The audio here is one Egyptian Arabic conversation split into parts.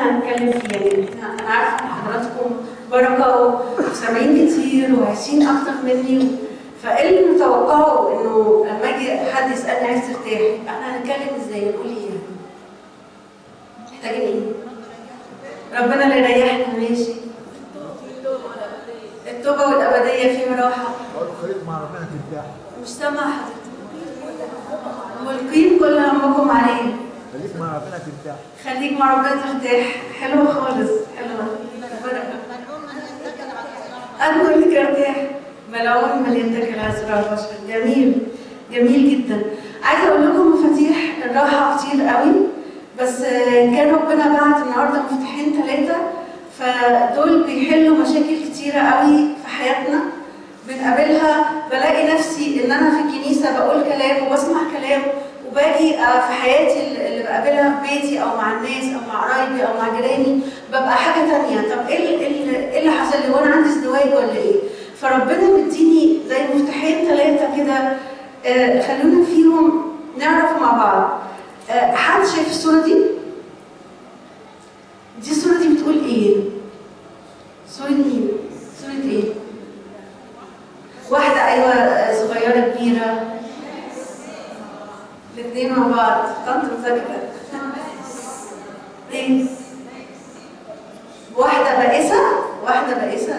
هنتكلم فيه يعني احنا انا عارفه ان حضراتكم بركه وسامعين كتير وعايشين اكتر مني فايه اللي متوقعه انه لما اجي حد يسالني عايز ترتاح احنا هنتكلم ازاي نقول ايه يعني؟ محتاجين ايه؟ ربنا اللي يريحنا ماشي التوبه والابديه فيها راحه اقول له خليك مع ربنا ترتاح مش سامعه حضرتك ملقين كل همكم عليه خليك مع ربنا ترتاح خليك مع ربنا ترتاح حلوة خالص حلوة بركة أنا لك ارتاح ملعون من يتكل على زرار البشر جميل جميل جدا عايزة أقول لكم مفاتيح الراحة كتير قوي بس آه، كان ربنا بعت النهارده مفتاحين ثلاثة فدول بيحلوا مشاكل كتيرة قوي في حياتنا بنقابلها بلاقي نفسي ان انا في الكنيسه بقول كلام وبسمع كلام وباجي آه، في حياتي اللي بقابلها في بيتي او مع الناس او مع قرايبي او مع جيراني ببقى حاجه تانية طب ايه اللي- إيه اللي- إيه اللي حصل لي وانا عندي ازدواج ولا ايه؟ فربنا مديني زي مفتاحين ثلاثه كده آه، خلونا فيهم نعرف مع بعض آه، حد شايف الصوره دي؟ دي الصوره دي بتقول ايه؟ صوره مين؟ صوره ايه؟ واحدة أيوة صغيرة كبيرة الاثنين مع بعض طنط مذاكرة ايه؟ واحدة بائسة واحدة بائسة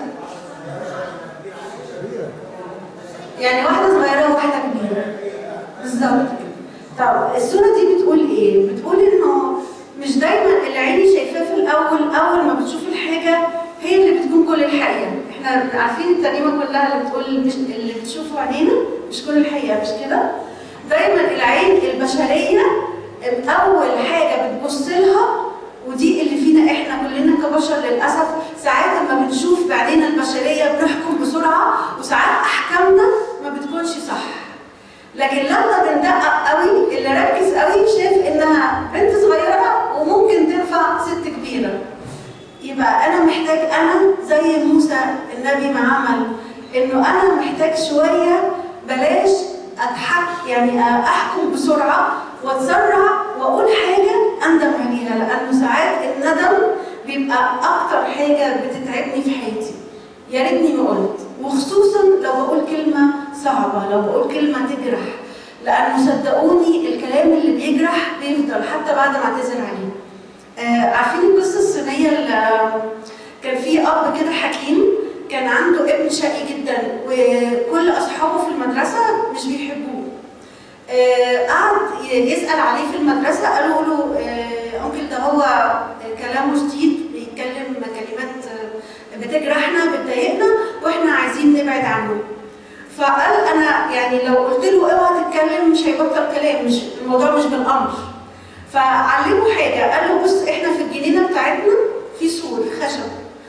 يعني واحدة صغيرة وواحدة كبيرة بالظبط كده. طب الصورة دي بتقول ايه؟ بتقول انه مش دايما اللي عيني شايفاه في الأول أول ما بتشوف الحاجة هي اللي بتكون كل الحقيقة احنا عارفين الترنيمة كلها اللي بتقول مش اللي بتشوفه عينينا مش كل الحقيقة مش كده؟ دايما العين البشرية أول حاجة بتبص لها ودي اللي فينا احنا كلنا كبشر للأسف ساعات لما بنشوف بعينينا البشرية بنحكم بسرعة وساعات أحكامنا ما بتكونش صح لكن لما بندقق قوي اللي ركز قوي شاف انها بنت صغيره وممكن تنفع ست كبيره يبقى انا محتاج انا زي موسى النبي ما عمل انه انا محتاج شويه بلاش اتحك يعني احكم بسرعه واتسرع واقول حاجه اندم عليها لانه ساعات الندم بيبقى اكتر حاجه بتتعبني في حياتي يا ريتني ما قلت وخصوصا لو بقول كلمه صعبه لو بقول كلمه تجرح لانه صدقوني الكلام اللي بيجرح بيفضل حتى بعد ما اعتذر عليه آه عارفين القصه الصينيه اللي كان في اب كده حكيم كان عنده ابن شقي جدا وكل اصحابه في المدرسه مش بيحبوه آه قعد يسال عليه في المدرسه قالوا له آه انكل ده هو كلامه شديد بيتكلم كلمات آه، بتجرحنا بتضايقنا واحنا عايزين نبعد عنه فقال انا يعني لو قلت له اوعى تتكلم مش هيبطل كلام مش الموضوع مش بالامر فعلمه حاجه قال له بص احنا في الجنينه بتاعتنا في سور خشب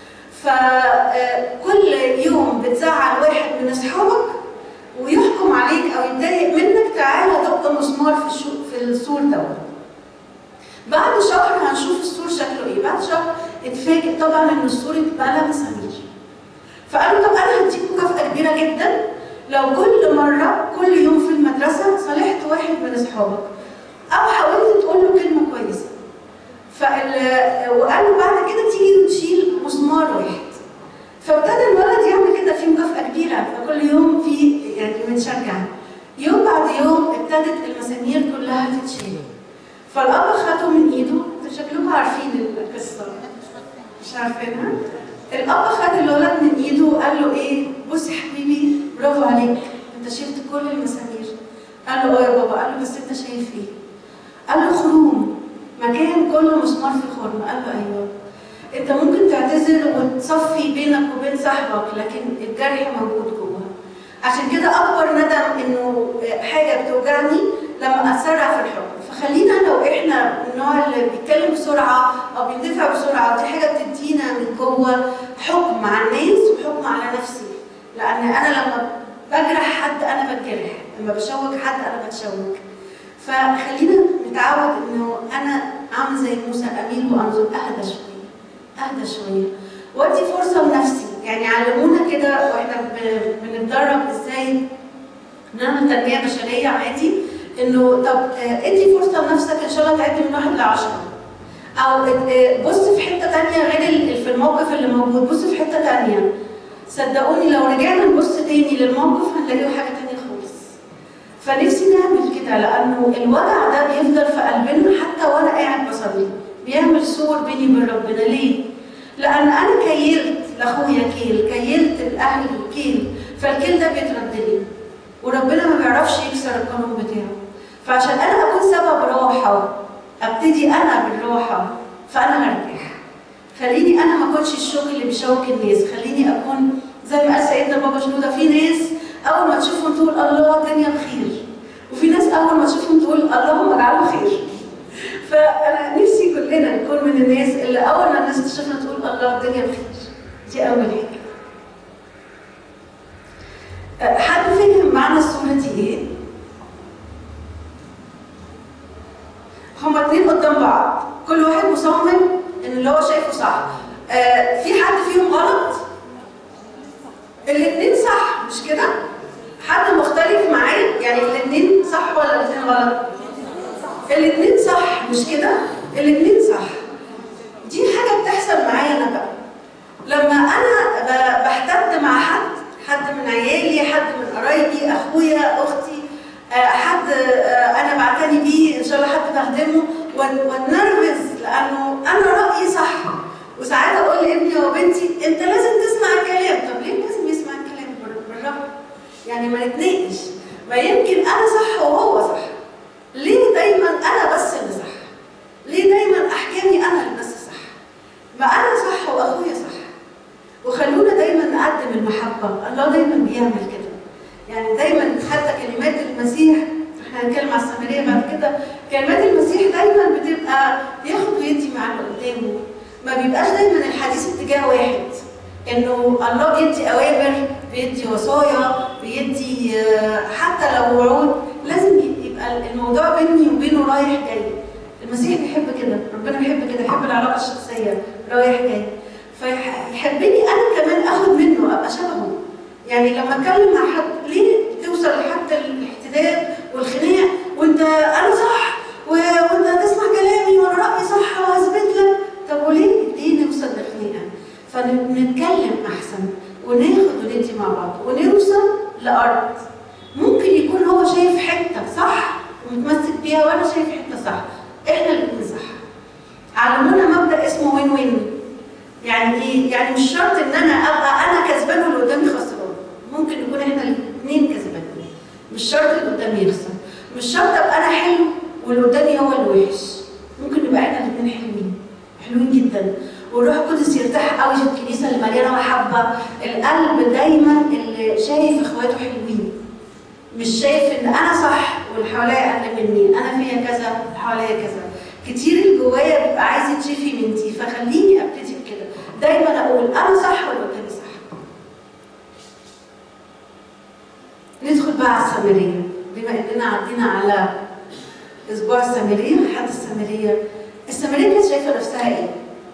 فكل يوم بتزعل واحد من اصحابك ويحكم عليك او يتضايق منك تعالى دق مسمار في الشو في السور دوت بعد شهر هنشوف السور شكله ايه بعد شهر اتفاجئ طبعا ان السور اتملى مسامير فقالوا طب انا هديك مكافاه كبيره جدا لو كل مره كل يوم في المدرسه صالحت واحد من اصحابك او حاولت تقول له كلمه كويسه فال... وقالوا بعد كده تيجي وتشيل مسمار واحد فابتدى الولد يعمل كده في مكافاه كبيره فكل يوم في يعني بنشجع يوم بعد يوم ابتدت المسامير كلها تتشيل فالاب خده من ايده انتوا شكلكم عارفين القصه مش عارفينها الاب خد الولد من ايده وقال له ايه بص يا حبيبي برافو عليك انت شلت كل المسامير قال له اه يا بابا قال له بس انت شايف ايه قال له خروم مكان كله مسمار في خرم قال له ايوه انت ممكن تعتذر وتصفي بينك وبين صاحبك لكن الجرح موجود جوه عشان كده اكبر ندم انه حاجه بتوجعني لما اتسرع في الحكم فخلينا لو احنا من النوع اللي بيتكلم بسرعه او بيندفع بسرعه دي حاجه بتدينا من جوه حكم على الناس وحكم على نفسي لان انا لما بجرح حد انا بتجرح لما بشوك حد انا بتشوك فخلينا نتعود انه انا عامل زي موسى اميل وانظر اهدى شويه اهدى شويه وادي فرصه لنفسي يعني علمونا كده واحنا ب- بنتدرب ازاي نعمل تنميه بشريه عادي انه طب آه، ادي فرصه لنفسك ان شاء الله تعد من واحد لعشره او آه، بص في الموقف اللي موجود بص في حته تانية صدقوني لو رجعنا نبص تاني للموقف هنلاقيه حاجه تانية خالص فنفسي نعمل كده لانه الوجع ده بيفضل في قلبنا حتى وانا قاعد بصلي بيعمل سور بيني وبين ربنا ليه؟ لان انا كيلت لاخويا كيل كيلت الاهل كيل فالكيل ده بيترد لي وربنا ما بيعرفش يكسر القانون بتاعه فعشان انا اكون سبب راحه ابتدي انا بالراحه فانا هرتاح خليني انا ما اكونش الشوك اللي بيشوك الناس خليني اكون زي ما قال سيدنا بابا شنوده في ناس اول ما تشوفهم تقول الله الدنيا بخير وفي ناس اول ما تشوفهم تقول اللهم اجعله خير فانا نفسي كلنا نكون من الناس اللي اول ما الناس تشوفنا تقول الله الدنيا بخير دي اول حاجه أه، حد فهم معنى الصوره دي ايه هما اتنين قدام بعض كل واحد مصمم ان اللي هو شايفه صح آه في حد فيهم غلط الاثنين صح مش كده حد مختلف معايا يعني الاثنين صح ولا الاثنين غلط الاثنين صح مش كده الاثنين صح دي حاجه بتحصل معايا انا بقى لما انا ب- بحتد مع حد حد من عيالي حد من قرايبي اخويا اختي آه، حد آه، انا بعتني بيه ان شاء الله حد بخدمه وات- واتنرفز لانه انا رايي صح وساعات اقول لابني وبنتي انت لازم تسمع الكلام طب ليه لازم يسمع الكلام بال- بالرغم يعني ما نتناقش ما يمكن انا صح وهو صح ليه دايما انا بس اللي صح ليه دايما احكامي انا اللي بس صح ما انا صح واخويا صح وخلونا دايما نقدم المحبه الله دايما بيعمل كده يعني دايما حتى كلمات المسيح احنا هنتكلم على السامريه بعد كده كلمات المسيح دايما بتبقى ياخد ويدي مع اللي قدامه ما بيبقاش دايما الحديث اتجاه واحد انه الله بيدي اوامر بيدي وصايا بيدي آه، حتى لو وعود لازم يبقى الموضوع بيني وبينه رايح جاي المسيح بيحب كده ربنا بيحب كده يحب العلاقه الشخصيه رايح جاي فيحبني انا كمان اخد منه ابقى شبهه يعني لما اتكلم مع حد ليه توصل لحد الاحتداد والخناق وانت انا صح و- وانت هتسمع كلامي وانا رايي صح وهثبت لك طب وليه ليه نوصل لخناقه فنتكلم احسن وناخد وندي مع بعض ونوصل لارض ممكن يكون هو شايف حته صح ومتمسك بيها وانا شايف حته صح احنا الاثنين صح علمونا مبدا اسمه وين وين يعني ايه؟ يعني مش شرط ان انا ابقى انا كسبان واللي قدامي خسران ممكن نكون احنا الاثنين كسبانين مش شرط اللي قدامي يخسر مش شرط ابقى انا حلو واللي قدامي هو اللي وحش ممكن نبقى احنا الاثنين حلوين حلوين جدا والروح القدس يرتاح قوي في الكنيسه اللي مليانه محبه القلب دايما اللي شايف اخواته حلوين مش شايف ان انا صح واللي حواليا اقل مني انا فيا كذا واللي حواليا كذا كتير اللي جوايا بيبقى عايز يتشفي من دي فخليني ابتدي بكده دايما اقول انا صح واللي قدامي صح ندخل بقى على السامريه بما اننا عدينا على اسبوع السامريه حد السامريه السامريه كانت شايفه نفسها ايه؟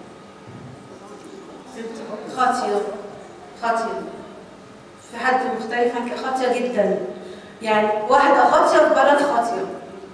خاطيه خاطيه في حد مختلف عن كده خاطيه جدا يعني واحده خاطيه في بلد خاطيه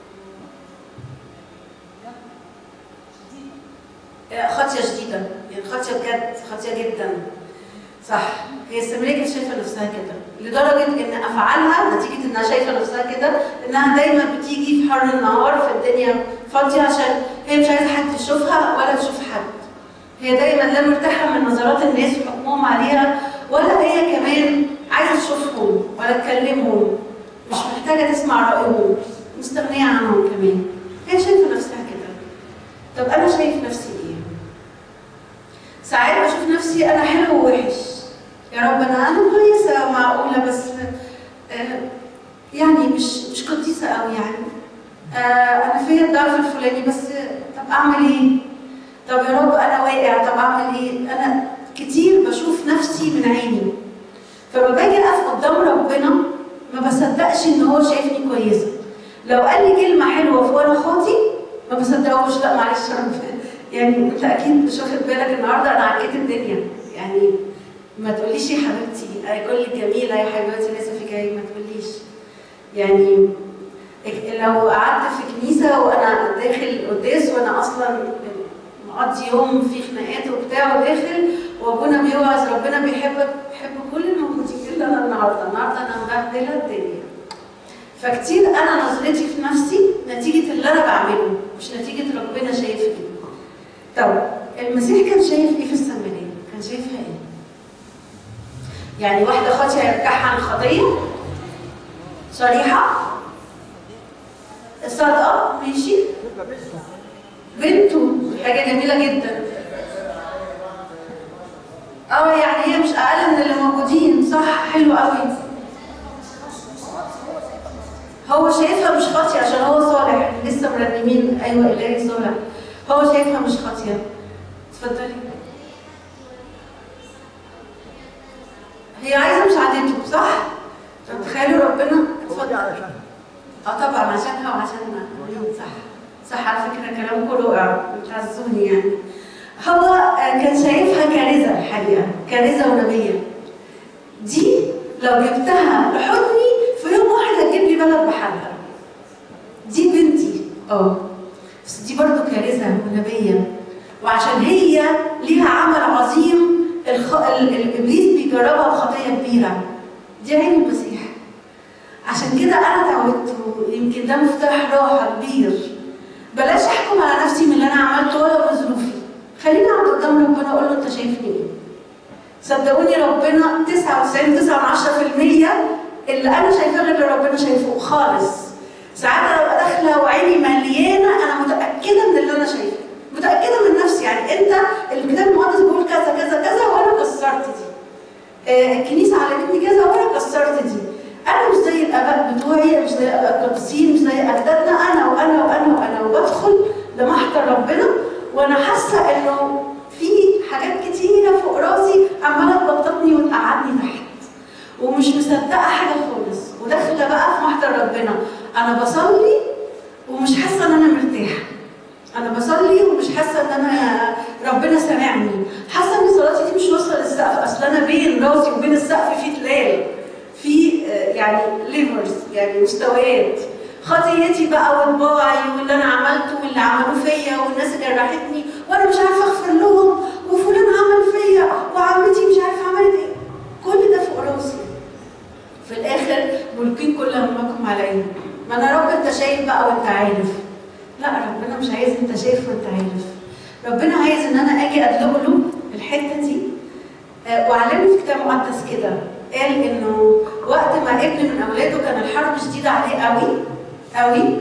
خاطيه شديده يعني خاطيه بجد خاطيه جدا صح هي السامريه كانت شايفه نفسها كده لدرجه ان افعالها نتيجه انها شايفه نفسها كده انها دايما بتيجي في حر النهار في الدنيا فاضيه عشان هي مش عايزه حد يشوفها ولا تشوف حد هي دايما لا مرتاحه من نظرات الناس وحكمهم عليها ولا هي كمان عايزه تشوفهم ولا تكلمهم مش محتاجه تسمع رايهم مستغنيه عنهم كمان هي شايفه نفسها كده طب انا شايف نفسي ايه ساعات بشوف نفسي انا حلو ووحش يا رب انا انا كويسه معقوله بس آه يعني مش مش قديسه قوي يعني آه انا فيا الضعف الفلاني بس طب اعمل ايه طب يا رب انا واقع طب اعمل ايه انا كتير بشوف نفسي من عيني فلما باجي اقف قدام ربنا ما بصدقش ان هو شايفني كويسه لو قال لي كلمه حلوه وانا خاطي ما بصدقهوش لا معلش يا رب يعني انت اكيد مش واخد بالك النهارده انا عكيت الدنيا يعني ما تقوليش يا حبيبتي كل جميله يا حبيبتي لسه في جاي ما تقوليش يعني لو قعدت في كنيسه وانا داخل قداس وانا اصلا مقضي يوم في خناقات وبتاع وداخل وابونا بيوعظ ربنا بيحبك بيحب كل الموجودين الا انا النهارده النهارده انا مبهدله الدنيا فكتير انا نظرتي في نفسي نتيجه اللي انا بعمله مش نتيجه ربنا شايف ايه طب المسيح كان شايف ايه في السامريه كان شايفها ايه يعني واحده خاطيه يرجعها عن خطيه صريحه صادقه ماشي بنته حاجه جميله جدا اه يعني هي مش اقل من اللي موجودين صح حلو قوي هو شايفها مش خاطيه عشان هو صالح لسه مرنمين ايوه الهي صالح هو شايفها مش خاطيه اتفضلي هي عايزه مساعدته صح؟ طب تخيلوا ربنا هو دي اتفضل علشان اه طبعا عشانها وعشاننا صح صح على فكره كلامكم رائع بتعزوني يعني هو آه، كان شايفها كارثه الحقيقه كارثه ونبيه دي لو جبتها لحضني في يوم واحد هتجيب لي بلد بحالها دي بنتي اه بس دي برضو كارثه ونبيه وعشان هي ليها عمل عظيم الخ... ال... الابليس بيجربها بخطيه كبيره دي عين المسيح عشان كده انا اتعودت يمكن ده مفتاح راحه كبير بلاش احكم على نفسي من اللي انا عملته ولا بظروفي خليني اقعد قدام ربنا اقول له انت شايفني ايه صدقوني ربنا 99 9 اللي انا شايفاه غير اللي ربنا شايفه خالص ساعات انا ببقى داخله وعيني مليانه انا متاكده من اللي انا شايفه متاكده من نفسي يعني انت الكتاب المقدس بيقول كذا كذا كذا وانا كسرت دي آه، الكنيسه علمتني كذا وانا كسرت دي انا مش زي الاباء بتوعي مش زي الاباء القديسين مش زي اجدادنا انا وانا وانا وانا وبدخل لمحضر ربنا وانا حاسه انه في حاجات كتيره فوق راسي عماله تبططني وتقعدني تحت ومش مصدقه حاجه خالص وداخله بقى في محضر ربنا انا بصلي ومش حاسه ان انا مرتاحه انا بصلي ومش حاسه ان انا ربنا سامعني حاسه ان صلاتي دي مش واصله للسقف اصل انا بين راسي وبين السقف في تلال في آه، يعني ليفرز يعني مستويات خطيتي بقى وطباعي واللي انا عملته واللي عملوه فيا والناس اللي جرحتني وانا مش عارفه اغفر لهم وفلان عمل فيا وعمتي مش عارفه عملت ايه كل ده فوق راسي في الاخر ملكين كل همكم عليا ما انا يا رب انت شايف بقى وانت عارف لا ربنا مش عايز انت شايف وانت عارف ربنا عايز ان انا اجي ادلق له الحته دي آه، وعلمني في كتاب مقدس كده قال انه وقت ما ابن من اولاده كان الحرب شديده عليه قوي قوي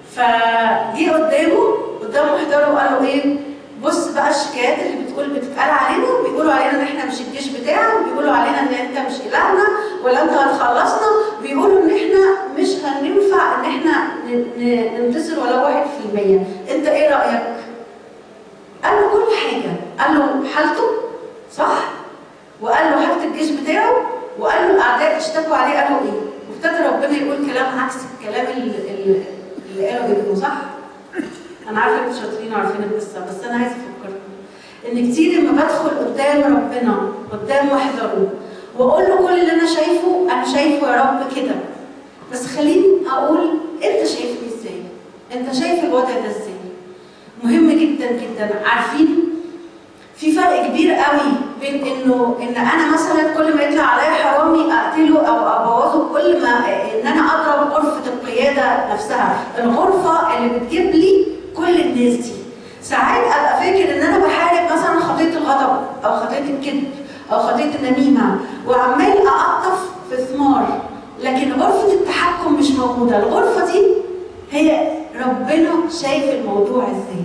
فجه قدامه قدام محضره وقال له ايه بص بقى الشكايات اللي بتقول بتتقال علينا بيقولوا علينا ان احنا مش الجيش بتاعك بيقولوا علينا ان انت مش الهنا ولا انت هتخلصنا بيقولوا ان احنا مش هننفع ان احنا ن- ن- ننتصر ولا واحد في المية انت ايه رأيك؟ قال له كل حاجة قال له حالته صح وقال له حالة الجيش بتاعه وقال له الأعداء اشتكوا عليه قالوا إيه وابتدى ربنا يقول كلام عكس الكلام اللي, اللي اللي قاله ابنه صح؟ أنا عارفة إنتوا شاطرين وعارفين القصة بس أنا عايزة أفكركم إن كتير لما بدخل قدام ربنا قدام محضره وأقول له كل اللي أنا شايفه أنا شايفه يا رب كده بس خليني أقول أنت شايفني إزاي؟ أنت شايف الوضع ده إزاي؟ مهم جدا جدا عارفين في فرق كبير قوي بين انه ان انا مثلا كل ما يطلع عليا حرامي اقتله او ابوظه كل ما ان انا اضرب غرفه القياده نفسها الغرفه اللي بتجيب لي كل الناس دي ساعات ابقى فاكر ان انا بحارب مثلا خطيه الغضب او خطيه الكذب او خطيه النميمه وعمال اقطف في ثمار لكن غرفه التحكم مش موجوده الغرفه دي هي ربنا شايف الموضوع ازاي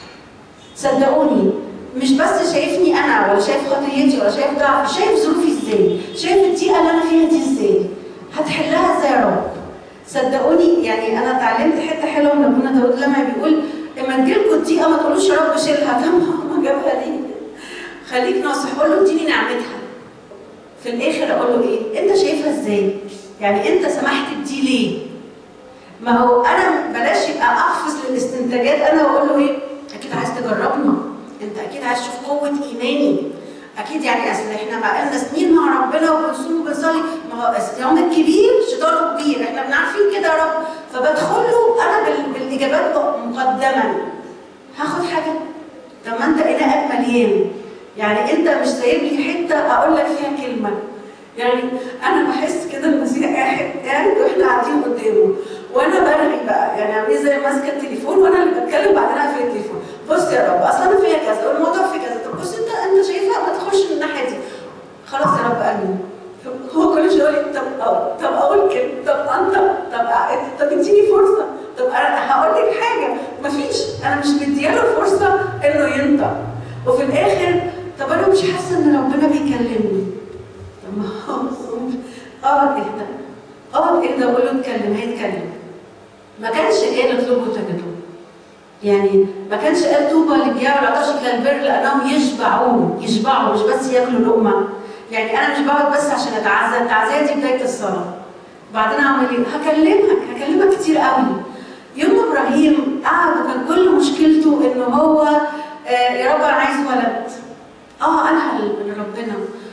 صدقوني مش بس شايفني انا ولا شايف خطيتي ولا شايف ضعفي شايف ظروفي ازاي شايف الضيقه اللي انا فيها دي ازاي هتحلها ازاي يا رب صدقوني يعني انا اتعلمت حته حلوه من ابونا داود لما بيقول اما تجيلكوا الضيقه ما تقولوش يا رب شيلها طب ما جابها ليه خليك ناصح قول له اديني نعمتها في الاخر اقول له ايه انت شايفها ازاي يعني انت سمحت بدي ليه ما هو انا بلاش يبقى اقفز للاستنتاجات انا واقول له ايه اكيد عايز تجربنا انت اكيد عايز تشوف قوه ايماني اكيد يعني اصل احنا بقالنا سنين مع ربنا وبنصوم وبنصلي ما هو الصيام الكبير شيطانه كبير احنا بنعرفين كده يا رب فبدخل له انا بال- بالاجابات مقدما هاخد حاجه طب ما انت اناءك مليان يعني انت مش سايب لي حته اقول لك فيها كلمه يعني انا بحس كده المسيح قاعد قاعد واحنا قاعدين قدامه وانا برغي بقى يعني عاملين زي ماسكه التليفون وانا اللي بتكلم بعدين اقفل التليفون بص يا رب اصل انا فيها كذا والموضوع في كذا طب بص انت انت شايفها ما تخش من الناحيه دي خلاص يا رب امين هو كل شويه يقول لي طب أقول طب اقول كلمه طب انت طب أ- طب اديني فرصه طب انا هقول لك حاجه مفيش انا مش مدياله فرصه انه ينطق وفي الاخر طب انا مش حاسه ان ربنا بيكلمني طب ما هو اقعد اهدى اقعد اهدى وقول له اتكلم هيتكلم ما كانش قال اطلبوا تجدوا يعني ما كانش قال طوبى للجياع والعطاش الى البر لانهم يشبعون يشبعوا مش بس ياكلوا لقمه يعني انا مش بقعد بس عشان اتعزى التعزيه دي بدايه الصلاه بعدين اعمل ايه؟ هكلمك هكلمك كتير قوي يوم ابراهيم قعد وكان كل مشكلته ان هو آه يا رب انا عايز ولد اه قالها من ربنا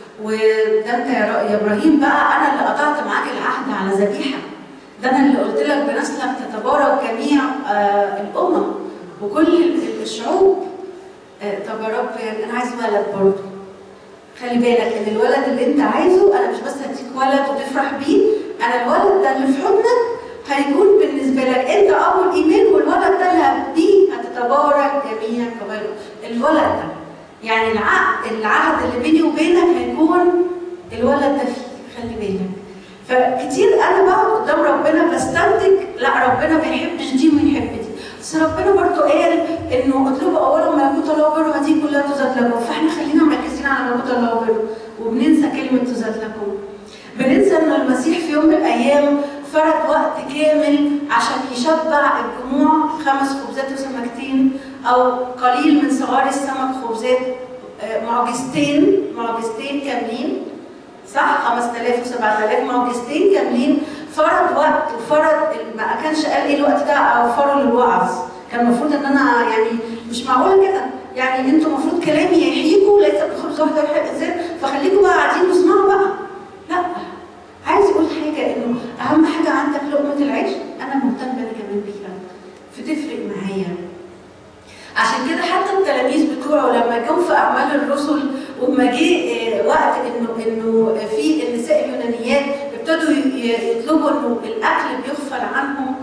وده انت يا را- يا ابراهيم بقى انا اللي قطعت معاك العهد على ذبيحه ده انا اللي قلت لك بنسلك تتبارك جميع آه الامم وكل ال- الشعوب آه طب يا رب يعني انا عايز ولد برضه خلي بالك ان الولد اللي انت عايزه انا مش بس هديك ولد وتفرح بيه انا الولد ده اللي في حضنك هيكون بالنسبه لك انت ابو الايمان والولد ده اللي هديه هتتبارك جميع قبائل الولد ده يعني العهد العهد اللي بيني وبينك هيكون الولد ده فيه خلي بالك فكتير انا بقعد قدام ربنا بستنتج لا ربنا ما يحبش دي وما يحب دي بس ربنا برضه قال انه اطلبوا اولا ملكوت الله وبره هذه كلها تزاد لكم فاحنا خلينا مركزين على ملكوت الله وبره وبننسى كلمه تزاد لكم بننسى ان المسيح في يوم من الايام فرد وقت كامل عشان يشبع الجموع خمس خبزات وسمكتين او قليل من صغار السمك خبزات آه، معجزتين معجزتين كاملين صح 5000 و7000 معجزتين كاملين فرض وقت وفرض ما كانش قال ايه الوقت ده اوفره للوعظ كان المفروض ان انا يعني مش معقوله كده يعني انتوا المفروض كلامي يحييكوا ليس بخبز واحد يحيي الانسان فخليكوا بقى قاعدين واسمعوا بقى لا عايز اقول حاجه انه اهم حاجه عندك لقمه العيش انا مهتم انا كمان بيها فتفرق معايا عشان كده حتى التلاميذ بتوعه لما جم في اعمال الرسل وما جه آه، وقت انه انه في النساء اليونانيات ابتدوا ي- يطلبوا انه الاكل بيغفل عنهم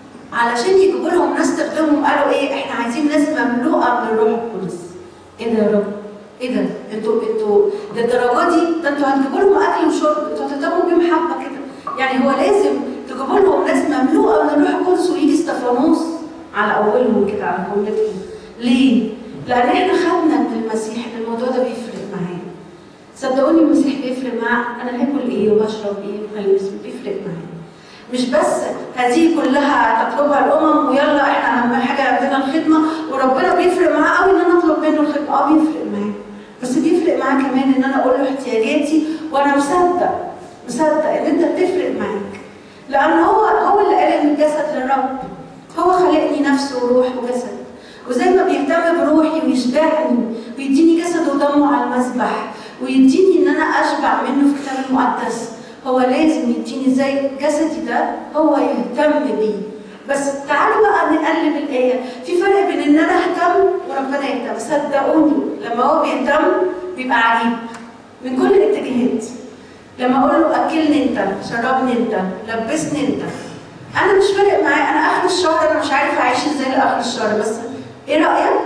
علشان يجيبوا لهم ناس تخدمهم قالوا ايه احنا عايزين ناس مملوءه من الروح القدس ايه ده يا رب ايه ده انتوا انتوا للدرجه دي ده انتوا هتجيبوا لهم اكل وشرب انتوا هتهتموا بيهم حبه كده يعني هو لازم تجيبوا لهم ناس مملوءه من الروح القدس ويجي استفانوس على اولهم كده على جملتهم ليه؟ لان احنا خدنا من المسيح ان الموضوع ده بيفرق معايا صدقوني المسيح بيفرق معاه انا هاكل ايه وبشرب ايه وهلبس إيه، بيفرق معايا مش بس هذه كلها تطلبها الامم ويلا احنا اهم حاجه عندنا الخدمه وربنا بيفرق معاه قوي ان انا اطلب منه الخدمه اه بيفرق معاه بس بيفرق معاه كمان ان انا اقول له احتياجاتي وانا مصدق مصدق ان انت بتفرق معاك لان هو هو اللي قال ان الجسد للرب هو خلقني نفس وروح وجسد وزي ما بيهتم بروحي ويشبعني ويديني جسد ودمه على المذبح ويديني ان انا اشبع منه في الكتاب المقدس هو لازم يديني زي جسدي ده هو يهتم بيه بس تعالوا بقى نقلب الآية في فرق بين إن أنا أهتم وربنا يهتم صدقوني لما هو بيهتم بيبقى عجيب من كل الاتجاهات لما أقول له أكلني أنت شربني أنت لبسني أنت أنا مش فارق معايا أنا آخر الشهر أنا مش عارف أعيش إزاي لآخر الشهر بس إيه رأيك؟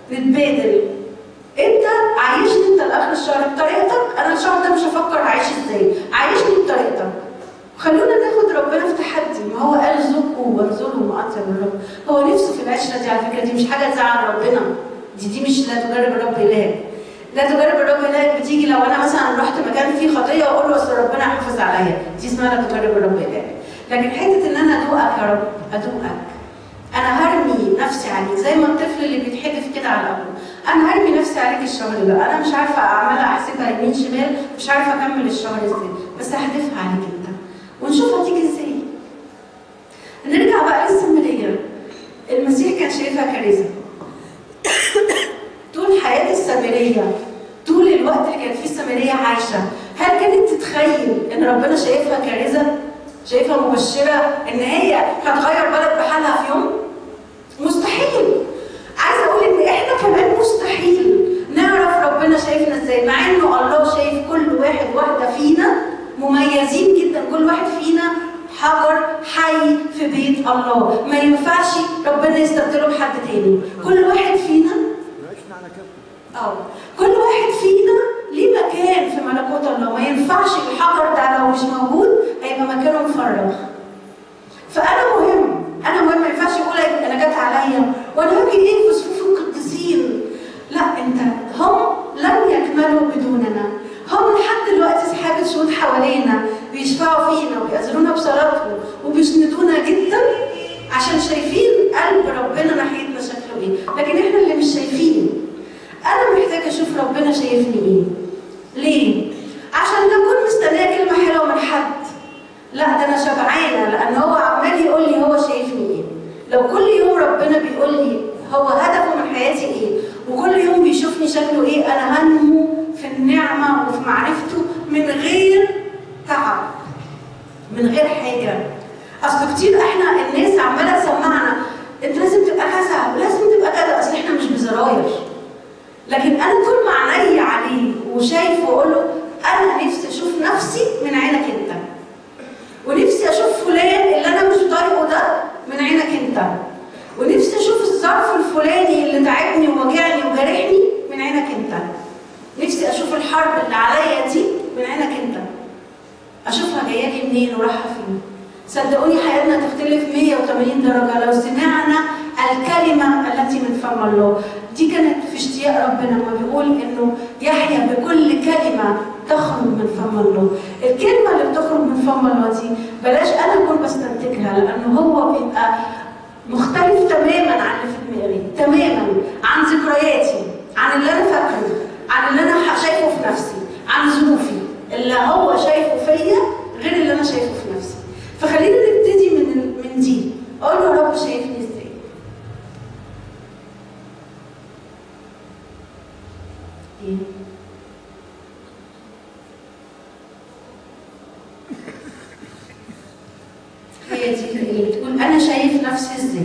نتبادل انت عايشني انت لاخر الشهر بطريقتك انا الشهر ده مش هفكر هعيش ازاي عايشني بطريقتك خلونا ناخد ربنا في تحدي ما هو قال ذوقوا وارزقوا ما اطيب الرب هو نفسه في العشره دي على فكره دي مش حاجه تزعل ربنا دي دي مش لا تجرب الرب الهك لا تجرب الرب الهك بتيجي لو انا مثلا رحت مكان فيه خطيه واقول له اصل ربنا يحافظ عليا دي اسمها لا تجرب الرب الهك لكن حته ان انا ادوقك يا رب ادوقك انا هرمي نفسي عليك زي ما الطفل اللي بيتحدف كده على ابوه انا هرمي نفسي عليك الشهر ده انا مش عارفه اعملها احسبها يمين شمال مش عارفه اكمل الشهر ازاي بس هحدفها عليك انت ونشوف هتيجي ازاي نرجع بقى للسامريه المسيح كان شايفها كارثه طول حياه السامريه طول الوقت اللي كانت فيه السامريه عايشه هل كانت تتخيل ان ربنا شايفها كارثه شايفها مبشره ان هي هتغير بلد بحالها في يوم مستحيل عايزه اقول ان احنا كمان مستحيل شايفنا ازاي مع انه الله شايف كل واحد واحده فينا مميزين جدا كل واحد فينا حجر حي في بيت الله ما ينفعش ربنا يستبدله بحد تاني كل واحد فينا عشنا على كده اه كل واحد فينا ليه مكان في ملكوت الله ما ينفعش الحجر ده لو مش موجود هيبقى مكانه مفرغ فانا مهم انا مهم ما ينفعش يقول انا جت عليا وانا هاجي ايه في صفوف القديسين لا انت هم لم يكملوا بدوننا هم لحد دلوقتي سحابة شهود حوالينا بيشفعوا فينا وبيأذرونا بصلاتهم وبيسندونا جدا عشان شايفين قلب ربنا ناحيتنا شكله ايه لكن احنا اللي مش شايفين انا محتاجه اشوف ربنا شايفني ايه ليه عشان اكون مستنيه كلمه حلوه من حد لا ده انا شبعانه لان هو عمال يقول لي هو شايفني ايه لو كل يوم ربنا بيقول لي هو هدفه من حياتي ايه وكل يوم بيشوفني شكله ايه انا هنمو في النعمه وفي معرفته من غير تعب من غير حاجه اصل كتير احنا الناس عماله تسمعنا انت لازم تبقى كذا ولازم تبقى كذا اصل احنا مش بزراير لكن انا طول ما عيني عليه وشايفه واقول له انا نفسي اشوف نفسي من عينك انت ونفسي اشوف فلان اللي انا مش طايقه ده من عينك انت ونفسي اشوف الظرف الفلاني اللي تعبني ووجعني وجرحني من عينك انت نفسي اشوف الحرب اللي عليا دي من عينك انت اشوفها جايه لي منين ورايحه فين صدقوني حياتنا تختلف 180 درجه لو سمعنا الكلمه التي من فم الله دي كانت في اشتياق ربنا لما بيقول انه يحيا بكل كلمه تخرج من فم الله الكلمه اللي بتخرج من فم الله دي بلاش انا اكون بستنتجها لانه هو بيبقى مختلف تماما عن اللي في دماغي تماما عن ذكرياتي عن اللي انا فاكره عن اللي انا شايفه في نفسي عن ظروفي اللي هو شايفه فيا غير اللي انا شايفه في نفسي فخلينا نبتدي من من دي اقول له يا رب شايفني ازاي إيه؟ هي دي اللي بتقول انا شايف نفسي ازاي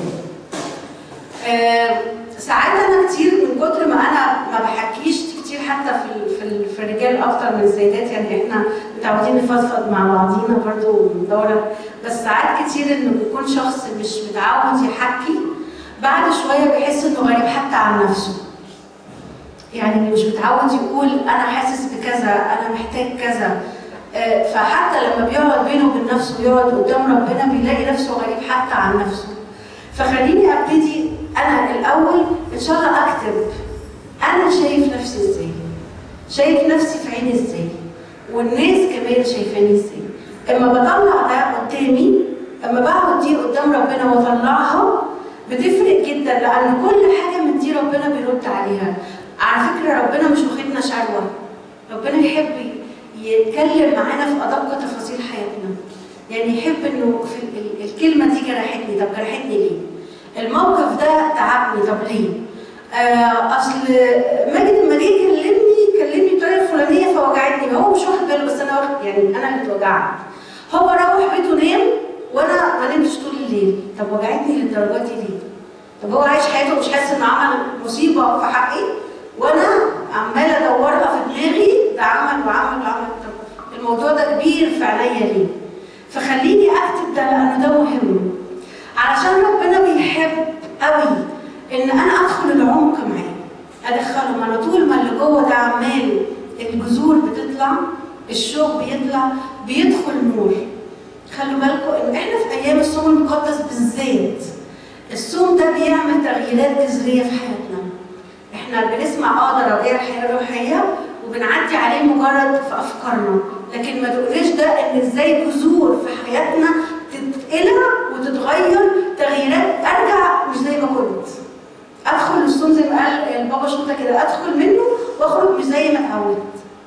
آه ساعات انا كتير من كتر ما انا ما بحكيش كتير حتى في ال- في ال- في الرجال اكتر من السيدات يعني احنا متعودين نفضفض مع بعضينا برضو وندور بس ساعات كتير انه بيكون شخص مش متعود يحكي بعد شويه بيحس انه غريب حتى عن نفسه يعني مش متعود يقول انا حاسس بكذا انا محتاج كذا آه، فحتى لما بيقعد بينه وبين نفسه ويقعد قدام ربنا بيلاقي نفسه غريب حتى عن نفسه فخليني ابتدي انا الاول ان شاء الله اكتب انا شايف نفسي ازاي شايف نفسي في عيني ازاي والناس كمان شايفاني ازاي اما بطلع ده قدامي اما بقعد دي قدام ربنا واطلعها بتفرق جدا لان كل حاجه من دي ربنا بيرد عليها على فكره ربنا مش واخدنا شعوه ربنا يحب يتكلم معانا في ادق تفاصيل حياتنا يعني يحب انه في ال- الكلمه دي جرحتني طب جرحتني ليه الموقف ده تعبني طب ليه آه اصل ماجد لما جه يكلمني كلمني بالطريقه الفلانيه فوجعتني هو مش واخد باله بس انا واخد يعني انا اللي اتوجعت هو روح بيته نام وانا ما نمتش طول الليل طب وجعتني للدرجه دي ليه؟ طب هو عايش حياته مش حاسس انه عمل مصيبه في حقي وانا عماله ادورها في دماغي ده عمل وعمل وعمل طب الموضوع ده كبير في عينيا ليه؟ فخليني اكتب ده لانه ده مهم علشان ربنا بيحب قوي ان انا ادخل العمق معاه ادخله ما انا طول ما اللي جوه ده عمال الجذور بتطلع الشوك بيطلع بيدخل نور خلوا بالكم ان احنا في ايام الصوم المقدس بالذات الصوم ده بيعمل تغييرات جذريه في حياتنا احنا بنسمع اه ده ربيع الحياه الروحيه وبنعدي عليه مجرد في افكارنا لكن ما تقوليش ده ان ازاي جذور في حياتنا تتقلع وتتغير تغييرات ارجع مش زي ما كنت ادخل الصوم زي ما قال البابا شوطه كده ادخل منه واخرج مش زي ما اتعودت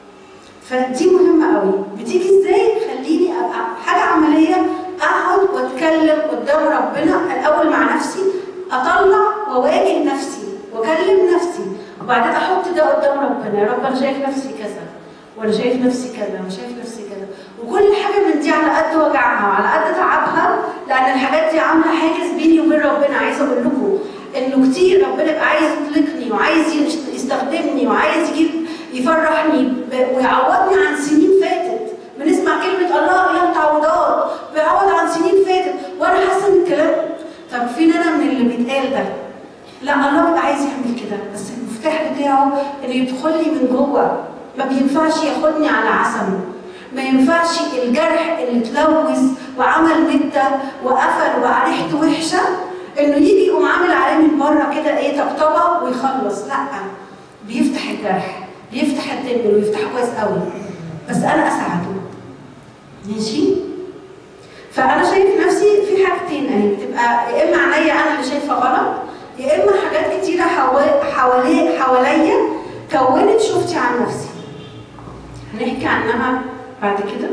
فدي مهمه قوي بتيجي ازاي خليني ابقى حاجه عمليه اقعد واتكلم قدام ربنا الاول مع نفسي اطلع واواجه نفسي واكلم نفسي وبعدين احط ده قدام ربنا يا رب انا شايف نفسي كذا وانا شايف نفسي كذا وانا شايف نفسي كذا وكل حاجه من دي على قد وجعها وعلى قد تعبها لان الحاجات دي عامله حاجز بيني وبين ربنا عايزه اقول لكم انه كتير ربنا يبقى عايز يطلقني وعايز يست- يستخدمني وعايز يجيب يفرحني ب- ويعوضني عن سنين فاتت بنسمع كلمه الله اله تعويضات بيعوض عن سنين فاتت وانا حاسه ان الكلام طب فين انا من اللي بيتقال ده؟ لا الله بيبقى عايز يعمل كده بس المفتاح بتاعه انه يدخل لي من جوه ما بينفعش ياخدني على عسمه ما ينفعش الجرح اللي اتلوث وعمل مده وقفل وبقى ريحته وحشه انه يجي يقوم عامل عليه من بره كده ايه طبطبه ويخلص لا بيفتح الجرح بيفتح الدم ويفتحه كويس قوي بس انا اساعده ماشي فانا شايف نفسي في حاجتين اهي بتبقى يا اما عينيا انا اللي شايفه غلط يا اما حاجات كتيره حوا- حوالي حواليا كونت شفتي عن نفسي هنحكي عنها بعد كده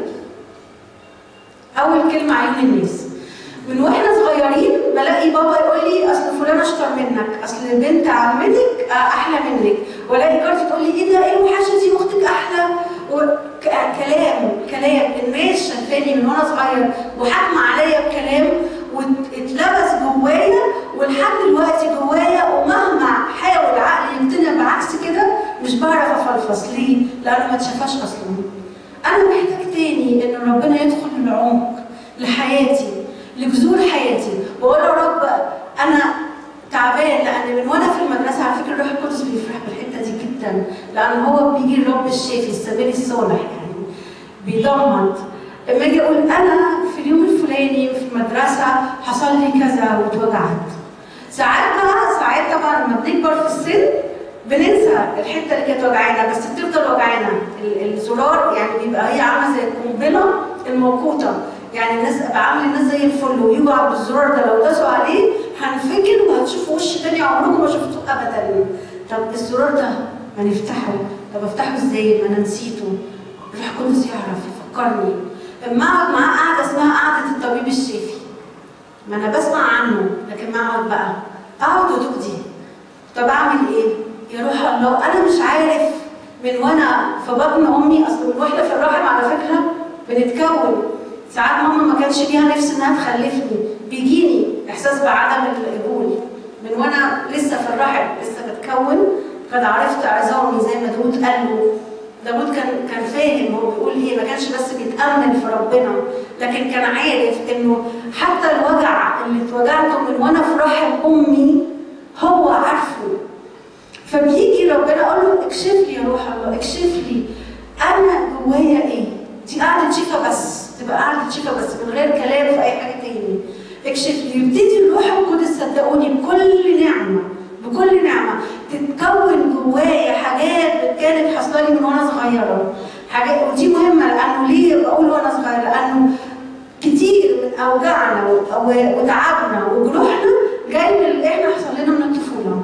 اول كلمه عيون الناس من واحنا صغيرين بلاقي بابا يقول لي اصل فلان اشطر منك اصل بنت عمتك احلى منك والاقي جارتي تقول لي ايه ده ايه الوحشه دي اختك احلى وك- كلام كلام الناس شايفاني من وانا صغير وحاكمه عليا بكلام واتلبس جوايا ولحد دلوقتي جوايا ومهما حاول عقلي يقتنع بعكس كده مش بعرف افلفص ليه؟ لانه ما اتشافاش اصلا. انا محتاج تاني ان ربنا يدخل للعمق لحياتي لجذور حياتي واقول له يا رب انا تعبان لان من وانا في المدرسه على فكره الروح القدس بيفرح بالحته دي جدا لان هو بيجي الرب الشافي السبيل الصالح يعني بيضمد لما اجي اقول انا في اليوم الفلاني في المدرسه حصل لي كذا واتوجعت ساعات بقى ساعات طبعا لما بنكبر في السن بننسى الحته اللي كانت وجعانا بس بتفضل وجعانا ال- الزرار يعني بيبقى هي عامله زي القنبله الموقوته يعني الناس ابقى عامل الناس زي الفل ويوجع بالزرار ده لو داسوا عليه هنفكر وهتشوفوا وش تاني عمركم ما شفتوه ابدا طب الزرار ده ما نفتحه طب افتحه ازاي ما انا نسيته الروح القدس يعرف يفكرني اما اقعد معاه قعده اسمها قعده الطبيب الشافي ما انا بسمع عنه لكن ما اقعد بقى اقعد وادوق دي طب اعمل ايه؟ يا روح الله انا مش عارف من وانا في بطن امي اصل من واحده في الرحم على فكره بنتكون ساعات ماما ما كانش ليها نفس انها تخلفني بيجيني احساس بعدم القبول من وانا لسه في الرحم لسه بتكون قد عرفت عظامي زي ما داود قال له داود كان كان فاهم هو بيقول ايه ما كانش بس بيتامل في ربنا لكن كان عارف انه حتى الوجع اللي اتوجعته من وانا في رحم امي هو عارفه فبيجي ربنا اقول له اكشف لي يا روح الله اكشف لي انا جوايا ايه دي قعده شفا بس تبقى قعده شفا بس من غير كلام في اي حاجه تاني اكشف لي يبتدي الروح القدس صدقوني بكل نعمه بكل نعمه تتكون جوايا حاجات كانت حاصله لي من وانا صغيره حاجات ودي مهمه لانه ليه بقول وانا صغيره لانه كتير من اوجاعنا و- و- وتعبنا وجروحنا جاي من اللي احنا حصل لنا من الطفوله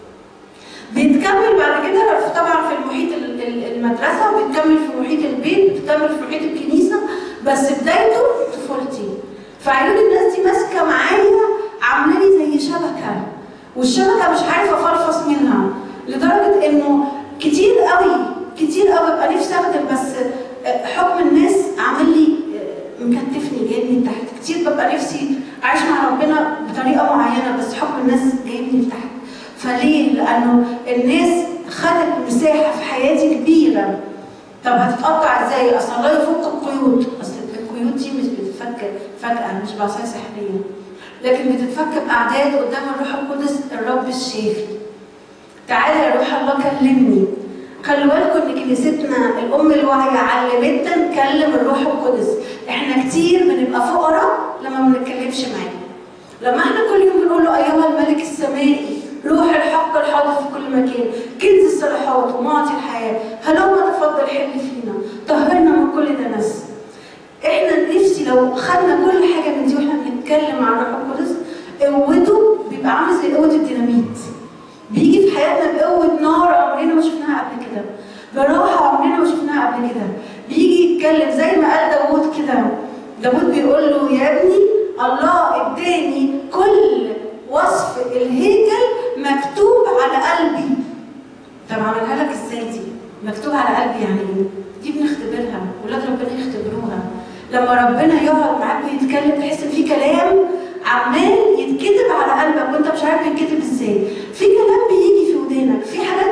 بيتكمل بعد كده في- طبعا في المحيط ال- ال- المدرسه وبيتكمل في محيط البيت بيتكمل في محيط الكنيسه بس بدايته طفولتي فعيون الناس دي ماسكه معايا عامله لي زي شبكه والشبكه مش عارفه افلفص منها لدرجه انه كتير قوي كتير قوي ببقى نفسي اخدم بس آه، حكم الناس عامل لي آه، مكتفني جايبني لتحت كتير ببقى نفسي اعيش مع ربنا بطريقه معينه بس حكم الناس جايبني لتحت فليه؟ لانه الناس خدت مساحه في حياتي كبيره طب هتتقطع ازاي؟ اصل الله يفك القيود، اصل القيود دي مش بتتفك فجأة مش بعصاية سحرية. لكن بتتفك بأعداد قدام الروح القدس الرب الشافي. تعالى يا روح الله كلمني. خلوا بالكم ان كنيستنا الام الواعيه علمتنا نكلم الروح القدس. احنا كتير بنبقى فقراء لما ما بنتكلمش معاه. لما احنا كل يوم بنقول له ايها الملك السمائي روح الحق الحاضر في كل مكان كنز الصلاحات ومعطي الحياه هلما تفضل حل فينا طهرنا من كل دنس احنا نفسي لو خدنا كل حاجه من دي واحنا بنتكلم عن الروح القدس قوته بيبقى عامل زي قوه الديناميت بيجي في حياتنا بقوه نار عمرنا ما شفناها قبل كده براحه عمرنا ما شفناها قبل كده بيجي يتكلم زي ما قال داوود كده داوود بيقول له يا ابني الله اداني كل وصف الهيكل مكتوب على قلبي طب عملها لك ازاي دي؟ مكتوب على قلبي يعني ايه؟ دي بنختبرها ولاد ربنا يختبروها لما ربنا يقعد معاك ويتكلم تحس ان في كلام عمال يتكتب على قلبك وانت مش عارف يتكتب ازاي في كلام بيجي في ودانك في حاجات بتفتكرها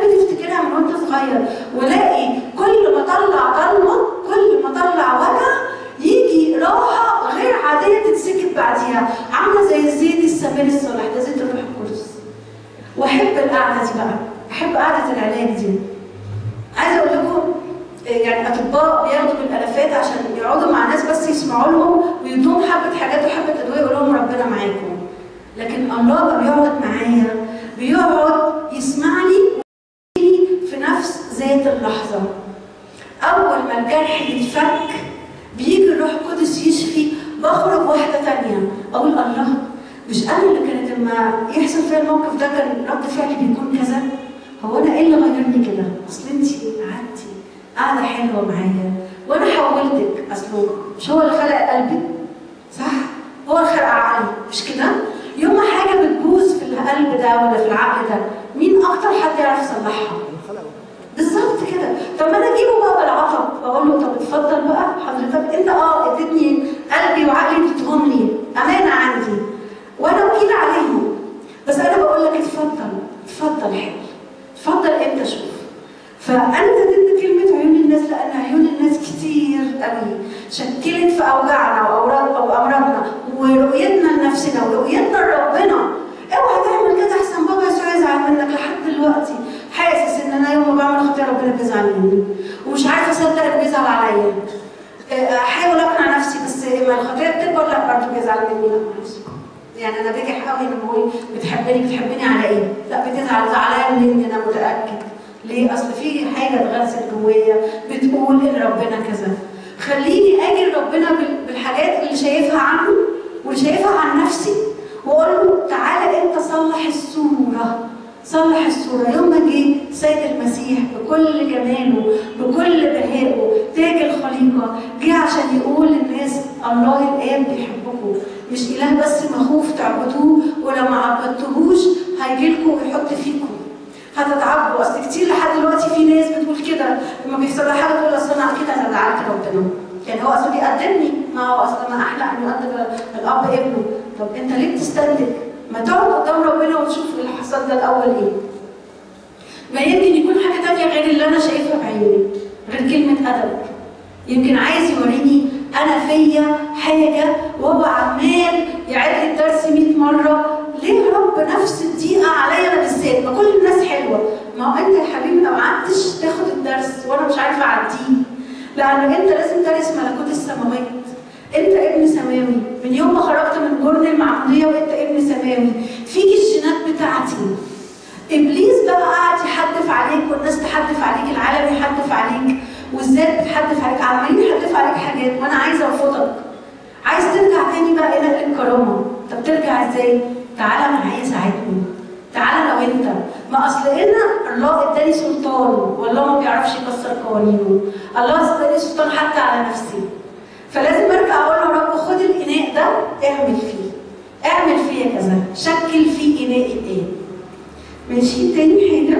فاكرها من وانت صغير ولاقي كل ما طلع ضلمه كل ما طلع وجع يجي راحه غير عاديه تتسكت بعديها عامله زي الزيت السمير الصالح ده زيت الروح القدس واحب القعده دي بقى احب قعده العلاج دي عايزه اقول لكم يعني اطباء بياخدوا بالالافات عشان يقعدوا مع ناس بس يسمعوا لهم ويدوهم حبه حاجات وحبه ادويه يقول لهم ربنا معاكم لكن الله بقى بيقعد معايا بيقعد يسمعني في نفس ذات اللحظه اول ما الجرح يتفك بيجي الروح القدس يشفي بخرج واحده تانية اقول الله مش انا اللي كانت لما يحصل فيا الموقف ده كان رد فعلي بيكون كذا هو انا ايه اللي غيرني كده اصل انت قعدتي قاعده حلوه معايا وانا حولتك اصله مش هو اللي خلق قلبي صح هو اللي خلق عقلي مش كده يوم ما حاجه بتبوظ في القلب ده ولا في العقل ده مين اكتر حد يعرف يصلحها بالظبط كده طب ما انا اجيبه بقى بالعطب اقول له طب اتفضل بقى حضرتك انت اه اديتني قلبي وعقلي اديتهم لي امانه عندي وانا وكيل عليهم بس انا بقول لك اتفضل اتفضل حل اتفضل انت شوف فانا ابتديت كلمه عيون الناس لان عيون الناس كتير قوي شكلت في اوجاعنا واوراق او امراضنا ورؤيتنا لنفسنا ورؤيتنا لربنا اوعى تعمل كده احسن بابا يسوع يزعل منك لحد دلوقتي حاسس ان انا يوم ما بعمل خطيه ربنا بيزعل مني ومش عارفه اصدق انه بيزعل عليا احاول اقنع نفسي بس ما الخطيه بتكبر لا برضه بيزعل مني لا معلش يعني انا بجح قوي لما اقول بتحبني بتحبني على ايه؟ لا بتزعل زعلان مني انا متاكد ليه؟ اصل في حاجه اتغرست جوايا بتقول ان ربنا كذا خليني اجي لربنا بالحاجات اللي شايفها عنه واللي شايفها عن نفسي واقول له تعالى انت صلح الصوره صلح الصوره يوم ما جه سيد المسيح بكل جماله بكل بهائه تاج الخليقه جه عشان يقول للناس الله الاب بيحبكم مش اله بس مخوف تعبدوه ولو ما عبدتوهوش هيجي لكم ويحط فيكم هتتعبوا اصل كتير لحد دلوقتي في ناس بتقول كده لما بيحصل لها حاجه تقول اصل انا كده انا زعلت ربنا يعني هو اصل بيقدمني ما هو اصل انا احلى ان يقدم الاب ابنه طب انت ليه بتستنتج؟ ما تقعد قدام ربنا وتشوف اللي حصل ده الاول ايه؟ ما يمكن يكون حاجه تانية غير اللي انا شايفها بعيني غير كلمه ادب يمكن عايز يوريني انا فيا حاجه وهو عمال يعيد لي الدرس 100 مره ليه يا رب نفس الدقيقه عليا انا بالذات ما كل الناس حلوه ما هو انت يا حبيبي لو قعدتش تاخد الدرس وانا مش عارفه اعديه لان انت لازم ترث ملكوت السماوات انت ابن سماوي من يوم ما خرجت من جرن المعموديه وانت ابن سماوي فيك الجينات بتاعتي ابليس بقى قاعد يحدف عليك والناس تحدف عليك العالم يحدف عليك والذات بتحدف عليك عمالين يحدف عليك حاجات وانا عايزه ارفضك عايز ترجع تاني بقى الى الكرامه طب ترجع ازاي؟ تعالى معايا ساعدني تعالى لو انت ما اصل هنا الله اداني سلطان والله ما بيعرفش يكسر قوانينه الله اداني سلطان حتى على نفسي فلازم ارجع اقول له يا رب خد الاناء ده اعمل فيه اعمل فيا كذا شكل في اناء ايه ماشي تاني حاجه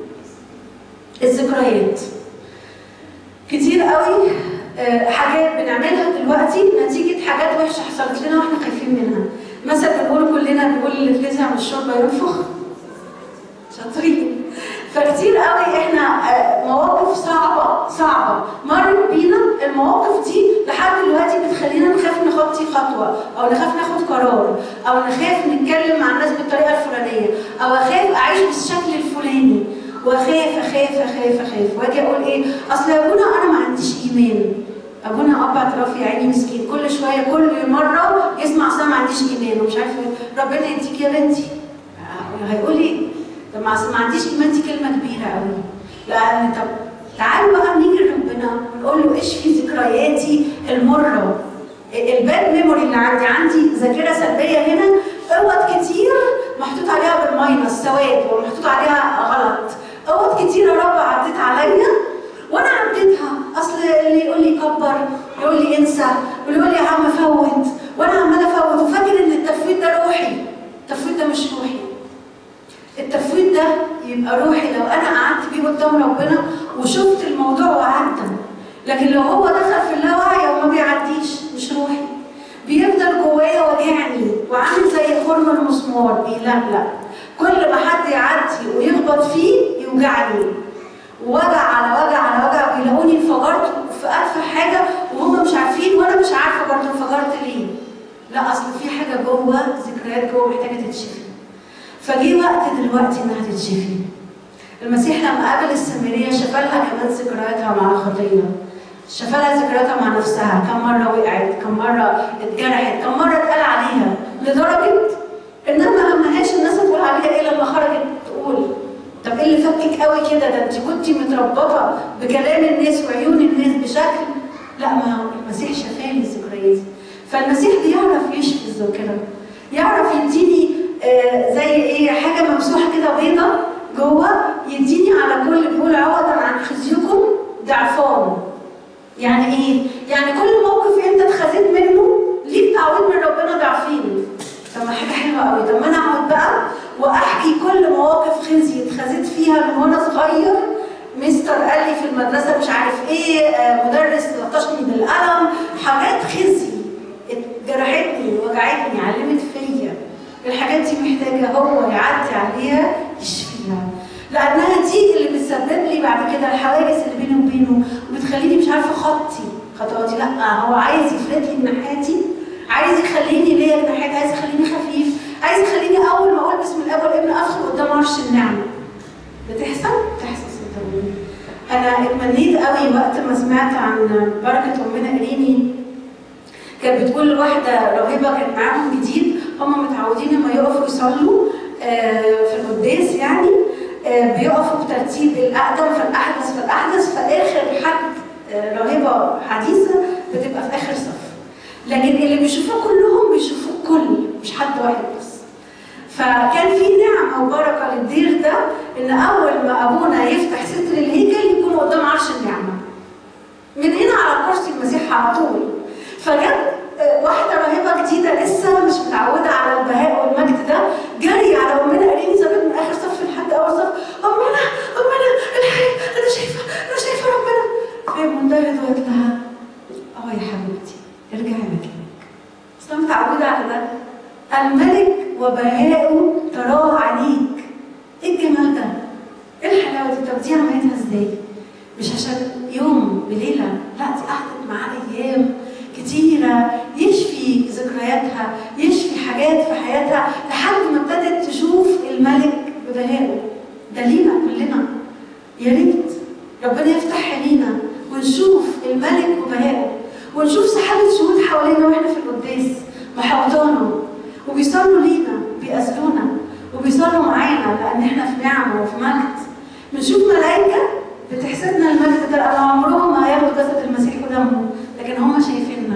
الذكريات كتير قوي حاجات بنعملها دلوقتي نتيجه حاجات وحشه حصلت لنا واحنا خايفين منها مثلا بنقول كلنا بنقول اللي اتلسع من الشوربه ينفخ شاطرين فكتير قوي احنا مواقف صعبه صعبه مرت بينا المواقف دي لحد دلوقتي بتخلينا نخاف نخطي خطوه او نخاف ناخد قرار او نخاف نتكلم مع الناس بالطريقه الفلانيه او اخاف اعيش بالشكل الفلاني واخاف اخاف اخاف اخاف واجي اقول ايه اصل يا ابونا انا ما عنديش ايمان ابونا اب اعتراف يا عيني مسكين كل شويه كل مره يسمع اصل ما عنديش ايمان ومش عارف ربنا يديك يا بنتي هيقول ايه؟ طب ما عنديش ايمان دي كلمه كبيره قوي لان طب تعالوا بقى نيجي لربنا ونقول له اشفي ذكرياتي المره الباد ميموري اللي عندي عندي ذاكره سلبيه هنا اوقات كتير محطوط عليها بالماينس سواد ومحطوط عليها غلط اوقات كتير يا رب عديت عليا وانا عديتها اصل اللي يقول لي كبر يقول لي انسى واللي يقول لي يا عم فوت وانا عماله افوت وفاكر ان التفويت ده روحي التفويت ده مش روحي التفويت ده يبقى روحي لو انا قعدت بيه قدام ربنا وشفت الموضوع وعدى لكن لو هو دخل في اللاوعي وما بيعديش مش روحي بيفضل جوايا واجعني وعامل زي خرم المسمار بيلملق كل ما حد يعدي ويخبط فيه يوجعني ووجع على وجع على وجع بيلاقوني انفجرت في اتفه حاجه وهم مش عارفين وانا مش عارفه برضه انفجرت ليه لا اصل في حاجه جوه ذكريات جوه محتاجه تتشفي فجه وقت دلوقتي انها تتشفي المسيح لما قابل السامريه شفالها كمان ذكرياتها مع الخطيه شفالها ذكرياتها مع نفسها كم مره وقعت كم مره اتجرحت كم مره اتقال عليها لدرجه انها ما همهاش الناس تقول عليها ايه لما خرجت تقول طب ايه اللي فكك قوي كده ده انت كنتي متربطه بكلام الناس وعيون الناس بشكل لا ما هو المسيح شفاني ذكرياتي فالمسيح بيعرف يشفي الذاكره يعرف يديني آه زي ايه حاجه ممسوحه كده بيضه جوه يديني على كل بيقول عوضا عن خزيكم ضعفان يعني ايه؟ يعني كل موقف انت اتخذت منه ليه تعويض من ربنا ضعفين طب ما حاجه حلوه قوي طب ما انا اقعد بقى واحكي كل مواقف خزي اتخذت فيها من وانا صغير مستر قال لي في المدرسه مش عارف ايه آه مدرس لطشني بالقلم حاجات خزي جرحتني وجعتني علمت فيا الحاجات دي محتاجه هو يعدي عليها يشفيها لانها دي اللي بتسبب لي بعد كده الحواجز اللي بيني وبينه وبتخليني مش عارفه خطي خطواتي لا هو عايز يفرد لي جناحاتي عايز يخليني ليا جناحات عايز يخليني خفيف عايز يخليني اول ما اقول بسم الاب والابن ادخل قدام عرش النعمه بتحصل بتحصل صدقوني انا اتمنيت قوي وقت ما سمعت عن بركه امنا اريني كانت بتقول لواحده راهبه كانت معاهم جديد هم متعودين لما يقفوا يصلوا في القداس يعني بيقفوا بترتيب الاقدم فالاحدث فالاحدث فاخر حد راهبه حديثه بتبقى في اخر صف لكن اللي بيشوفوه كلهم بيشوفوه كل مش حد واحد بس فكان في نعمه وبركه للدير ده ان اول ما ابونا يفتح ستر الهيكل يكون قدام عرش النعمه من هنا على كرسي المسيح على طول فجت واحده راهبه جديده لسه مش متعوده على البهاء والمجد ده جري على امنا قريني سابت من اخر صف لحد اول صف امنا امنا الحقيقه انا شايفه انا شايفه ربنا فهي منتهيه وقالت لها اه يا حبيبتي ارجعي مكانك بس انا متعوده على ده الملك وبهاؤه تراه عليك ايه الجمال ده؟ ايه الحلاوه دي؟ طب دي عملتها ازاي؟ مش عشان يوم بليله لا دي قعدت معاه ايام كتيرة يشفي ذكرياتها يشفي حاجات في حياتها لحد ما ابتدت تشوف الملك ببهائه ده لينا كلنا يا ريت ربنا يفتح عينينا ونشوف الملك وبهائه ونشوف سحابة شهود حوالينا واحنا في القداس محوطانا وبيصلوا لينا بيأذلونا وبيصلوا معانا لأن احنا في نعمة وفي مجد بنشوف ملائكة بتحسدنا المجد ده لأن عمرهم ما هياخدوا جسد المسيح ودمه لكن هم شايفيننا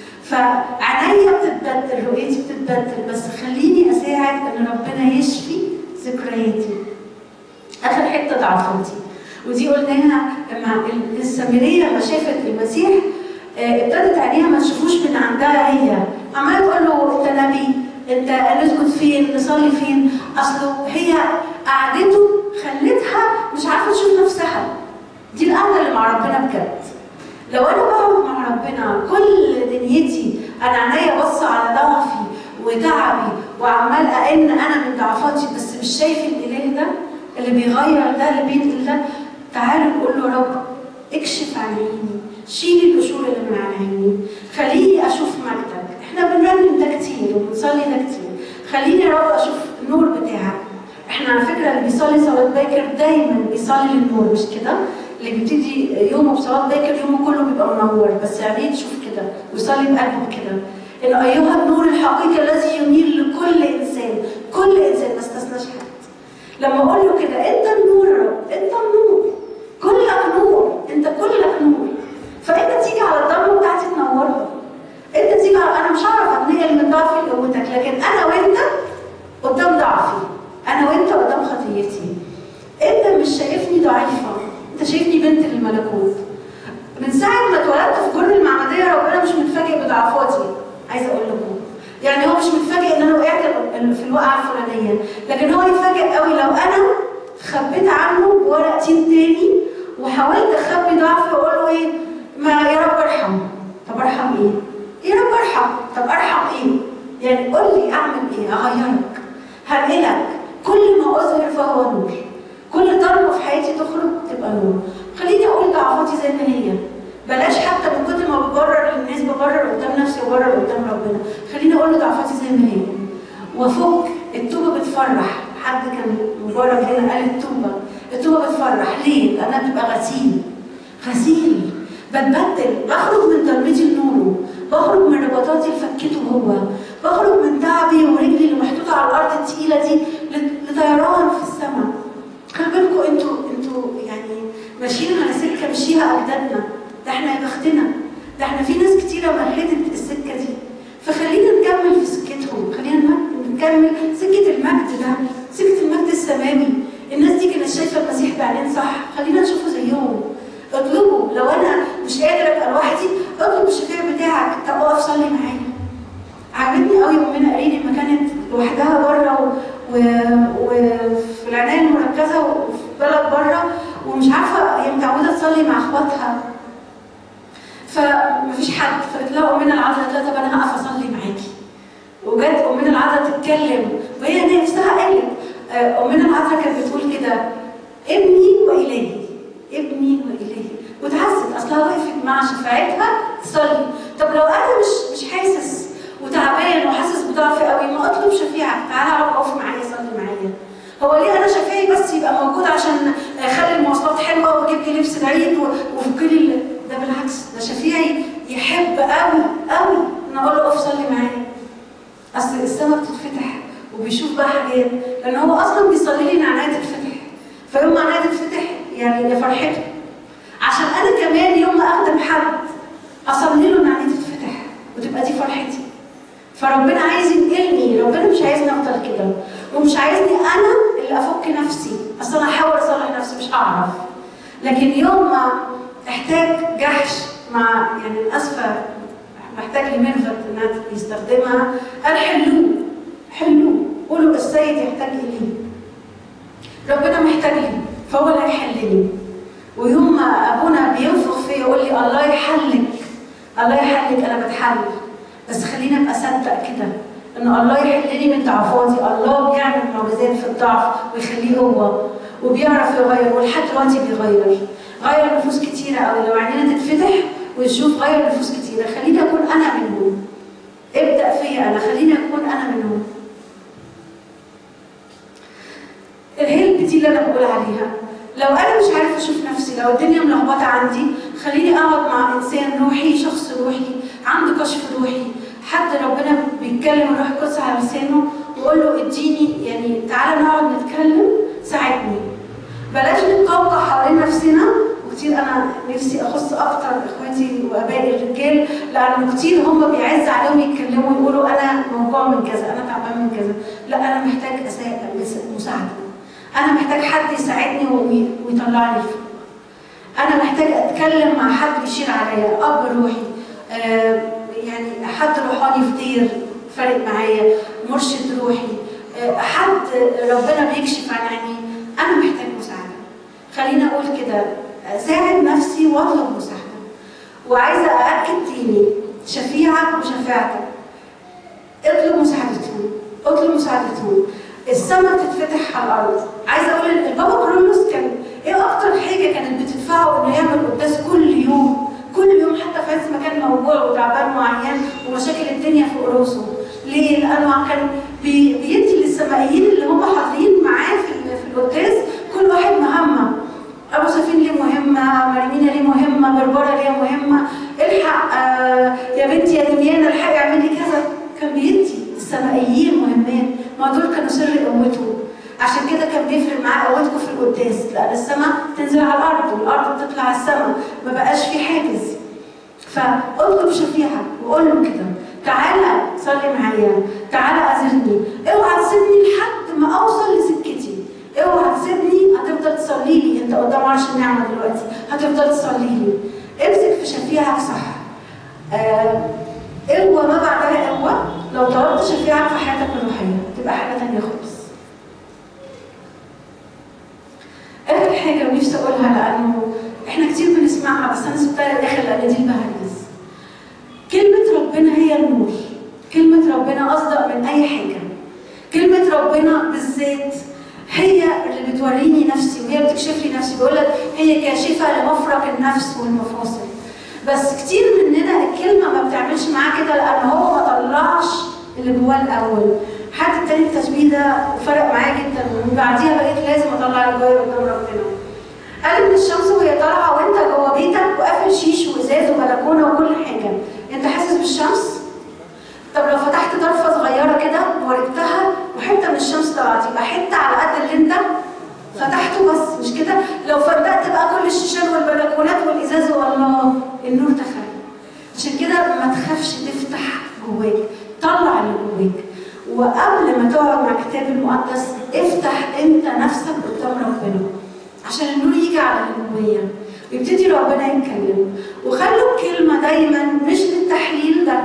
فعناية بتتبدل رؤيتي بتتبدل بس خليني أساعد إن ربنا يشفي ذكرياتي آخر حتة ضعفاتي ودي قلناها لما السامرية لما شافت المسيح ابتدت عينيها ما تشوفوش من عندها هي عماله تقول له انت نبي انت نسجد فين نصلي فين اصله هي قعدته خلتها مش عارفه تشوف نفسها دي القعده اللي مع ربنا بجد لو انا بقعد مع ربنا كل دنيتي انا عينيا باصه على ضعفي وتعبي وعمال أئن انا من ضعفاتي بس مش شايف الاله ده اللي بيغير ده اللي بينقل ده تعالوا نقول له رب اكشف عن عيني شيل القشور اللي من عن عيني خليني اشوف مجدك احنا بنرنم ده كتير وبنصلي ده كتير خليني يا رب اشوف النور بتاعك احنا على فكره اللي بيصلي صلاه باكر دايما بيصلي للنور مش كده اللي بيبتدي يومه بصلاه باكر يومه كله بيبقى منور بس يعني تشوف كده ويصلي بقلبه كده ان ايها النور الحقيقي الذي ينير لكل انسان كل انسان ما استثناش حد لما اقول له كده انت النور يا رب انت النور كلك نور انت كلك نور فانت تيجي على الضلمه بتاعتي تنورها انت تيجي على انا مش هعرف اتنقل من ضعفي لقوتك لكن انا وانت قدام ضعفي انا وانت قدام خطيتي انت مش شايفني ضعيفه انت شايفني بنت للملكوت من ساعه ما اتولدت في جرن المعمديه ربنا مش متفاجئ بضعفاتي عايزه اقول لكم يعني هو مش متفاجئ ان انا وقعت في الوقعه الفلانيه لكن هو يتفاجئ قوي لو انا خبيت عنه بورق تين تاني وحاولت اخبي ضعفي واقول له ايه ما يا رب ارحم طب ارحم ايه؟ يا رب ارحم طب ارحم ايه؟ يعني قول لي اعمل ايه؟ اغيرك هنقلك كل ما اظهر فهو نور كل كل ضربه في حياتي تخرج تبقى نور خليني اقول ضعفاتي زي ما هي بلاش حتى من كتر ما ببرر للناس ببرر قدام نفسي وببرر قدام ربنا خليني اقول له ضعفاتي زي ما هي وافك التوبه بتفرح حد كان مبارك هنا قال التوبه التوبه بتفرح ليه؟ لانها بتبقى غسيل غسيل بتبدل بخرج من ضلمتي لنوره بخرج من رباطاتي اللي فكته هو بخرج من تعبي ورجلي اللي محطوطه على الارض التقيله دي لطيران في السماء خلي بالكم انتوا انتوا يعني ماشيين على سكه مشيها اجدادنا ده احنا يا بختنا ده احنا في ناس كتيره مهدت السكه دي فخلينا نكمل في سكتهم خلينا نكمل سكه المجد ده سكه المجد السماوي الناس دي كانت شايفه المسيح بعدين صح خلينا نشوفه زيهم اطلبوا لو انا مش قادر ابقى لوحدي اطلب الشفيع بتاعك طب اقف صلي معايا عجبتني قوي امنا قريني لما كانت لوحدها بره وفي العنايه المركزه وفي بلد بره ومش عارفه هي متعوده تصلي مع اخواتها فمفيش حد فقلت لها امنا العذراء قالت لها طب انا هقف اصلي معاكي وجت امنا العذراء تتكلم وهي نفسها قالت امنا العذراء كانت بتقول كده ابني والهي ابني والهي وتحست اصلها وقفت مع شفاعتها تصلي طب لو انا مش مش حاسس وتعبان وحاسس بضعف قوي ما اطلب شفيعك تعالى اقف معايا صلي معايا هو ليه انا شفيعي بس يبقى موجود عشان اخلي المواصلات حلوه واجيب لي لبس العيد وفك لي ده بالعكس ده شفيعي يحب قوي قوي ان اقول له اقف صلي معايا اصل السماء بتتفتح وبيشوف بقى حاجات لان هو اصلا بيصلي لي ان عنايه تتفتح فيوم ما عنايه تتفتح يعني يا فرحته عشان انا كمان يوم ما اخدم حد اصلي له ان عنايه تتفتح وتبقى دي فرحتي فربنا عايز ينقلني ربنا مش عايزني افضل كده ومش عايزني انا اللي افك نفسي اصل انا هحاول اصلح نفسي مش هعرف لكن يوم ما احتاج جحش مع يعني اسفه محتاج لميرفت انها يستخدمها قال حلوه حلوه قولوا السيد يحتاج اليه ربنا محتاج لي فهو اللي هيحلني ويوم ما ابونا بينفخ فيا يقول لي الله يحلك الله يحلك انا بتحل بس خليني ابقى اصدق كده ان الله يحلني من ضعفاتي الله بيعمل معجزات في الضعف ويخليه هو وبيعرف يغير ولحد دلوقتي بيغير غير نفوس كتيره قوي لو عينينا تتفتح ونشوف غير نفوس كتيره خليني اكون انا منهم ابدا فيا انا خليني اكون انا منهم الهيلب دي اللي انا بقول عليها لو انا مش عارفه اشوف نفسي لو الدنيا ملخبطه عندي خليني اقعد مع انسان روحي شخص روحي عنده كشف روحي حد ربنا بيتكلم الروح القدس على لسانه ويقول له اديني يعني تعالى نقعد نتكلم ساعدني بلاش نتقوقع حوالين نفسنا وكتير انا نفسي اخص اكتر اخواتي وابائي الرجال لانه كتير هم بيعز عليهم يتكلموا يقولوا انا موجوع من كذا انا تعبان من كذا لا انا محتاج مساعده انا محتاج حد يساعدني ويطلعني لفوق انا محتاج اتكلم مع حد يشير عليا اب روحي آه يعني حد روحاني في دير فارق معايا مرشد روحي آه حد ربنا بيكشف عن عيني انا محتاج مساعده خليني اقول كده اساعد نفسي واطلب مساعده وعايزه ااكد تاني شفيعك وشفاعتك اطلب مساعدتهم اطلب مساعدتهم السماء بتتفتح على الارض عايزه اقول ان البابا كرولوس كان ايه اكتر حاجه كانت بتدفعه انه يعمل قداس كل يوم كل يوم حتى في عز ما كان موجوع وتعبان وعيان ومشاكل الدنيا في قروسه ليه؟ لانه كان بي بيدي للسمائيين اللي هم حاضرين معاه في, في القداس كل واحد مهمه ابو سفين ليه مهمه مريمينا ليه مهمه بربره ليه مهمه الحق آه يا بنتي يا دنيانا الحق اعملي كذا كان بيدي السمائيين مهمات ما دول كانوا سر قوته عشان كده كان بيفرق معاه قوتكم في القداس لان السماء تنزل على الارض والارض بتطلع على السماء ما بقاش في حاجز فاطلب شفيعك وقول له كده تعالى صلي معايا تعالى اذرني اوعى تسيبني لحد ما اوصل لسكتي اوعى تسيبني هتفضل تصلي لي انت قدام عرش النعمه دلوقتي هتفضل تصلي لي امسك في شفيعك صح آه قوه ما بعدها قوه لو طلبت شفيعك في حياتك الروحيه تبقى حاجه ثانيه خالص اخر حاجه ونفسي اقولها لانه احنا كتير بنسمعها بس انا سبتها للاخر لان دي البهرجس كلمه ربنا هي النور كلمه ربنا اصدق من اي حاجه كلمه ربنا بالذات هي اللي بتوريني نفسي وهي بتكشف لي نفسي بيقول لك هي كاشفه لمفرق النفس والمفاصل بس كتير مننا الكلمه ما بتعملش معاه كده لان هو ما طلعش اللي جواه الاول حد التاني التشبيه ده فرق معايا جدا ومن بعديها بقيت لازم اطلع اللي جوايا قدام ربنا قال ان الشمس وهي طالعه وانت جوه بيتك وقافل شيش وازاز وبلكونه وكل حاجه انت حاسس بالشمس؟ طب لو فتحت ضرفه صغيره كده وورقتها وحته من الشمس طلعت يبقى حته على قد اللي انت فتحته بس مش كده؟ لو فردقت بقى كل الشيشان والبلكونات والازاز والله النور دخل عشان كده ما تخافش تفتح جواك طلع اللي جواك وقبل ما تقعد مع الكتاب المقدس افتح انت نفسك قدام ربنا عشان النور يجي على اللي جوايا ويبتدي ربنا يتكلم وخلوا الكلمه دايما مش للتحليل ده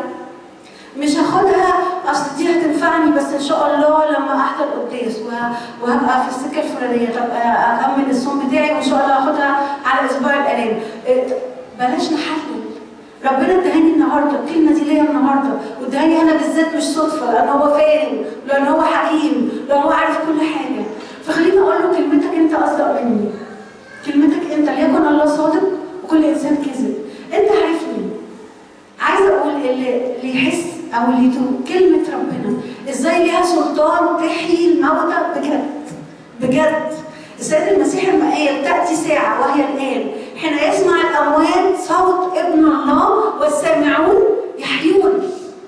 مش هاخدها اصل دي هتنفعني بس ان شاء الله لما احضر قداس وه- وهبقى في السكه الفلانيه طب اكمل الصوم بتاعي وان شاء الله هاخدها على اسبوع الالام إيه، بلاش نحلل ربنا ادهاني النهارده الكلمه دي ليا النهارده وادهاني انا بالذات مش صدفه لان هو فاهم لان هو حكيم لان هو عارف كل حاجه فخليني اقول له كلمتك انت اصدق مني كلمتك انت ليكن الله صادق وكل انسان كذب انت عارفني عايزه اقول اللي اللي يحس او اللي يتوب كلمه ربنا ازاي ليها سلطان تحيي الموتى بجد بجد السيد المسيح لما قال تاتي ساعه وهي الان حين يسمع الاموات صوت ابن الله والسامعون يحيون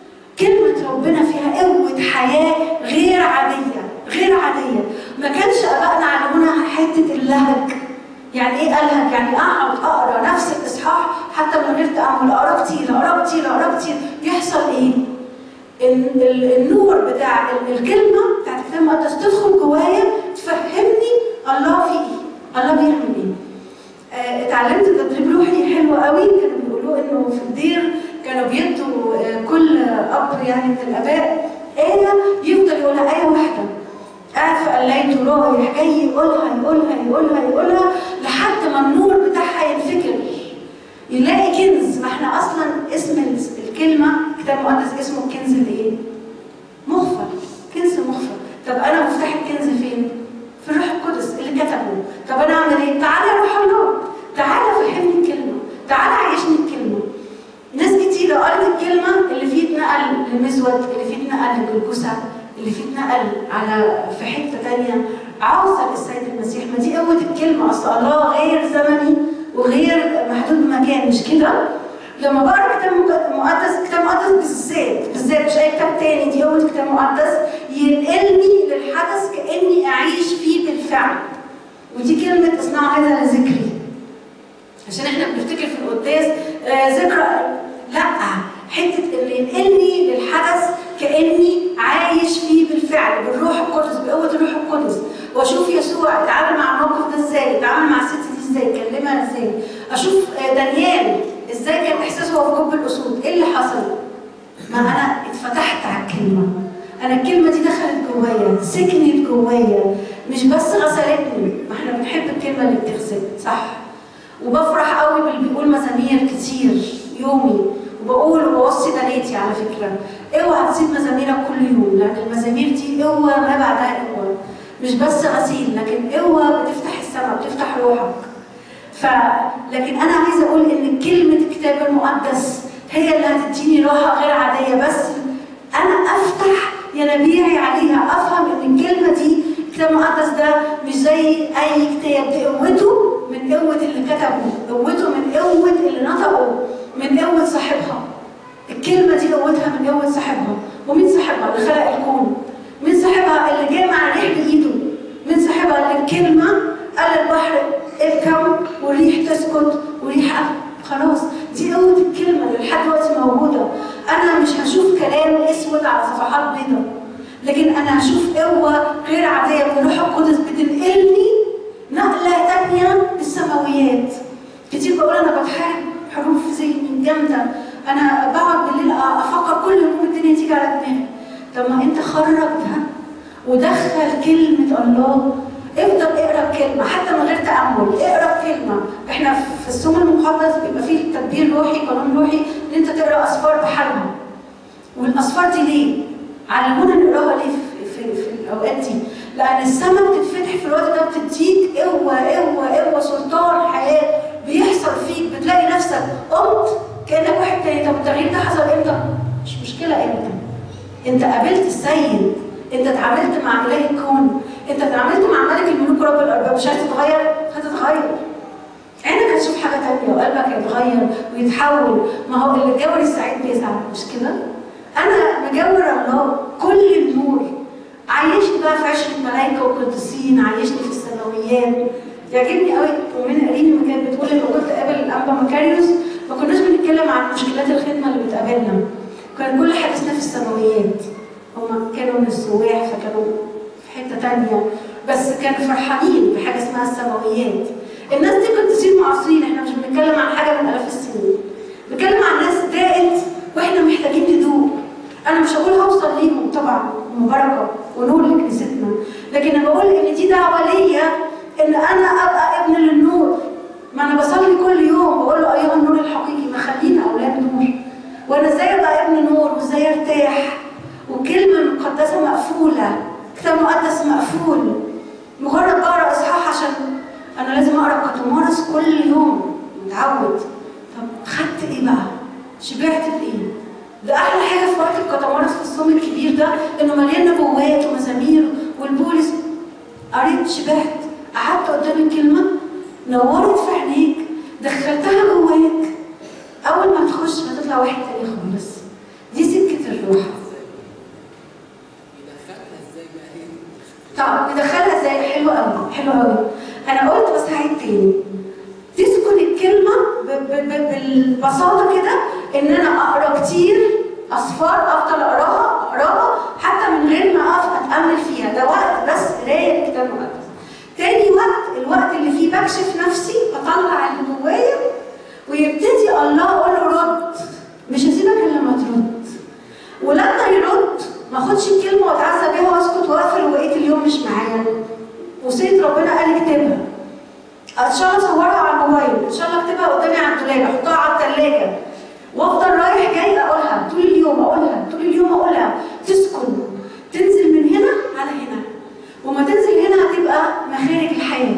كلمة ربنا فيها قوة حياة غير عادية غير عادية ما كانش آبائنا علمونا حتة اللهج يعني ايه الهج؟ يعني اقعد اقرا نفس الاصحاح حتى من غير تامل اقرا كتير اقرا كتير اقرا كتير يحصل ايه؟ ان ال- النور بتاع ال- الكلمه بتاعت الكتاب المقدس تدخل جوايا تفهمني الله في ايه؟ الله بيعمل ايه؟ آه، اتعلمت تدريب روحي حلو قوي كانوا بيقولوا انه في الدير كانوا بيدوا آه، كل اب يعني من الاباء ايه يفضل يقولها ايه واحده قاعد في قلايته رايح جاي يقولها يقولها يقولها يقولها لحد ما النور بتاعها ينفجر يلاقي كنز ما احنا اصلا اسم ال- الكلمه كتاب مقدس اسمه الكنز الايه؟ مخفى كنز مخفى طب انا مفتاح الكنز فين؟ في الروح القدس اللي كتبه طب انا اعمل ايه؟ تعالى يا روح الله تعالى فهمني الكلمه تعالى عيشني الكلمه ناس كتيرة قرت الكلمة اللي فيه اتنقل لمزود اللي فيه اتنقل لجلجسة اللي فيه اتنقل على في حتة تانية عاوزة السيد المسيح ما دي قوة الكلمة أصل الله غير زمني وغير محدود بمكان مش كده؟ لما بقرا كتاب مق- مقدس كتاب مقدس بالذات بالذات مش اي كتاب تاني دي قوة كتاب مقدس ينقلني للحدث كأني أعيش فيه بالفعل ودي كلمة اصنعوا هذا لذكري عشان احنا بنفتكر في القداس آه ذكرى لا حته اللي ينقلني للحدث كاني عايش فيه بالفعل بالروح القدس بقوه الروح القدس واشوف يسوع اتعامل مع الموقف ده ازاي اتعامل مع الست دي ازاي كلمها ازاي اشوف آه دانيال ازاي كان احساسه وهو في جب الاسود ايه اللي حصل ما انا اتفتحت على الكلمه انا الكلمه دي دخلت جوايا سكنت جوايا مش بس غسلتني ما احنا بنحب الكلمه اللي بتغسل صح وبفرح قوي باللي بيقول مزامير كتير يومي وبقول وبوصي بناتي على فكره اوعى تسيب مزاميرك كل يوم لان المزامير دي قوه ما بعدها قوه مش بس غسيل لكن قوه بتفتح السماء بتفتح روحك ف لكن انا عايزه اقول ان كلمه الكتاب المقدس هي اللي هتديني راحه غير عاديه بس انا افتح ينابيعي عليها افهم ان الكلمه دي الكتاب المقدس ده مش زي اي كتاب دي قوته من قوه اللي كتبه قوته من قوه اللي نطقه من قوه صاحبها الكلمه دي قوتها من قوه صاحبها ومين صاحبها اللي خلق الكون مين صاحبها اللي جامع الريح بايده مين صاحبها اللي الكلمه قال البحر اركب والريح تسكت وريح خلاص دي قوه الكلمه اللي لحد دلوقتي موجوده انا مش هشوف كلام اسود على صفحات بيضاء لكن انا هشوف قوه غير عاديه من الروح القدس بتنقلني نقله تانيه للسماويات كتير بقول انا بتحارب حروف ذهني جامده انا بقعد بالليل افكر كل هموم الدنيا تيجي على دماغي طب ما انت خرج ده ودخل كلمه الله افضل اقرا كلمه حتى من غير تامل اقرا كلمه احنا في الصوم المقدس بيبقى فيه تدبير روحي قانون روحي ان انت تقرا اسفار بحالها والاصفار دي ليه؟ علمونا نقراها ليه في, في, في الاوقات دي؟ لان السماء بتتفتح في الوقت ده بتديك قوه قوه قوه سلطان حياه بيحصل فيك بتلاقي نفسك قمت كانك واحد تاني طب التغيير ده حصل امتى؟ مش مشكله امتى انت قابلت السيد انت اتعاملت مع اله الكون انت اتعاملت مع ملك الملوك ورب الارباب مش هتتغير هتتغير عينك هتشوف حاجه تانية وقلبك هيتغير ويتحول ما هو اللي جاور السعيد بيزعل مش كده؟ انا مجاور الله كل النور عايشني بقى في عشرة ملائكة وقديسين عايشني في السماويات يعجبني قوي ومن قريب ما كانت بتقول لما كنت قابل الانبا مكاريوس ما كناش بنتكلم عن مشكلات الخدمة اللي بتقابلنا كان كل حديثنا في السماويات هما كانوا من السواح فكانوا في حتة تانية بس كانوا فرحانين بحاجة اسمها السماويات الناس دي قديسين معاصرين احنا مش بنتكلم عن حاجة من آلاف السنين بنتكلم عن ناس داقت واحنا محتاجين ندوق انا مش هقول هوصل ليهم طبعا بركه ونور لكنيستنا لكن انا بقول ان دي دعوه ليا ان انا ابقى ابن للنور ما انا بصلي كل يوم بقول له ايها النور الحقيقي ما خلينا اولاد نور وانا ازاي ابقى ابن نور وازاي ارتاح وكلمه مقدسه مقفوله كتاب مقدس مقفول مجرد بقرا اصحاح عشان انا لازم اقرا كتمارس كل يوم متعود طب خدت ايه بقى؟ شبعت بايه؟ ده احلى حاجه في وقت الكتمارس في الصوم الكبير ده انه مليان نبوات ومزامير والبولس قريت شبعت قعدت قدام الكلمه نورت في عينيك دخلتها جواك اول ما تخش هتطلع واحد تاني خالص دي سكه الروح طب ندخلها ازاي حلو قوي حلو قوي انا قلت بس هعيد تاني تسكن الكلمه ب- ب- ب- بالبساطه كده ان انا اقرا كتير اصفار افضل اقراها اقراها حتى من غير ما اقف اتامل فيها ده وقت بس قرايه الكتاب المقدس تاني وقت الوقت اللي فيه بكشف نفسي بطلع اللي جوايا ويبتدي الله اقول له رد مش هسيبك الا لما ترد ولما يرد ما اخدش الكلمه واتعزى بيها واسكت واقفل وبقيت اليوم مش معايا وسيد ربنا قال اكتبها ان شاء الله اصورها على الموبايل ان شاء الله اكتبها قدامي على الدولاب احطها على الثلاجه وافضل رايح جاي اقولها طول اليوم اقولها طول اليوم اقولها تسكن تنزل من هنا على هنا وما تنزل هنا هتبقى مخارج الحياه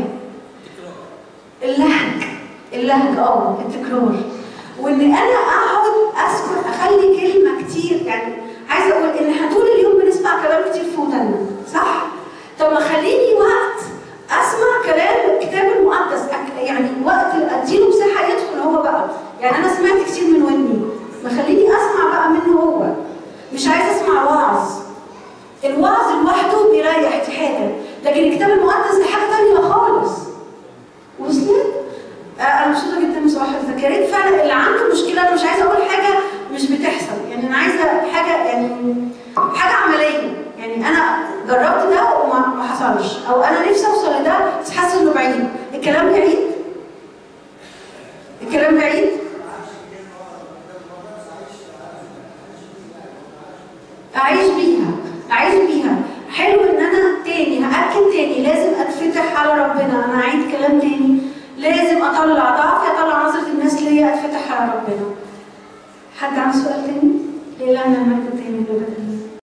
اللهج اللهج اه التكرار وان انا اقعد اسكت اخلي كلمه كتير يعني عايزه اقول ان احنا طول اليوم بنسمع كلام كتير في ودنا صح؟ طب ما خليني وقت اسمع كلام الكتاب المقدس أك- يعني وقت اديله مساحه يدخل هو بقى يعني انا سمعت كتير من ودني ما خليني اسمع بقى منه هو مش عايزه اسمع وعظ الوعظ لوحده بيريح دي حاجه لكن الكتاب المقدس دي حاجه تانيه خالص وصلت؟ آه، انا مبسوطه جدا من سؤال حضرتك يا ريت فعلا اللي عنده مشكله انا مش عايزه اقول حاجه مش بتحصل يعني انا عايزه حاجه يعني حاجه عمليه يعني انا جربت ده وما ما حصلش او انا نفسي اوصل لده بس حاسه انه بعيد الكلام بعيد الكلام بعيد اعيش بيها اعيش بيها حلو ان انا تاني هاكد تاني لازم اتفتح على ربنا انا اعيد كلام تاني لازم اطلع ضعفي اطلع نظره الناس ليا اتفتح على ربنا حد عنده سؤال تاني؟ ليه لا انا المجد تاني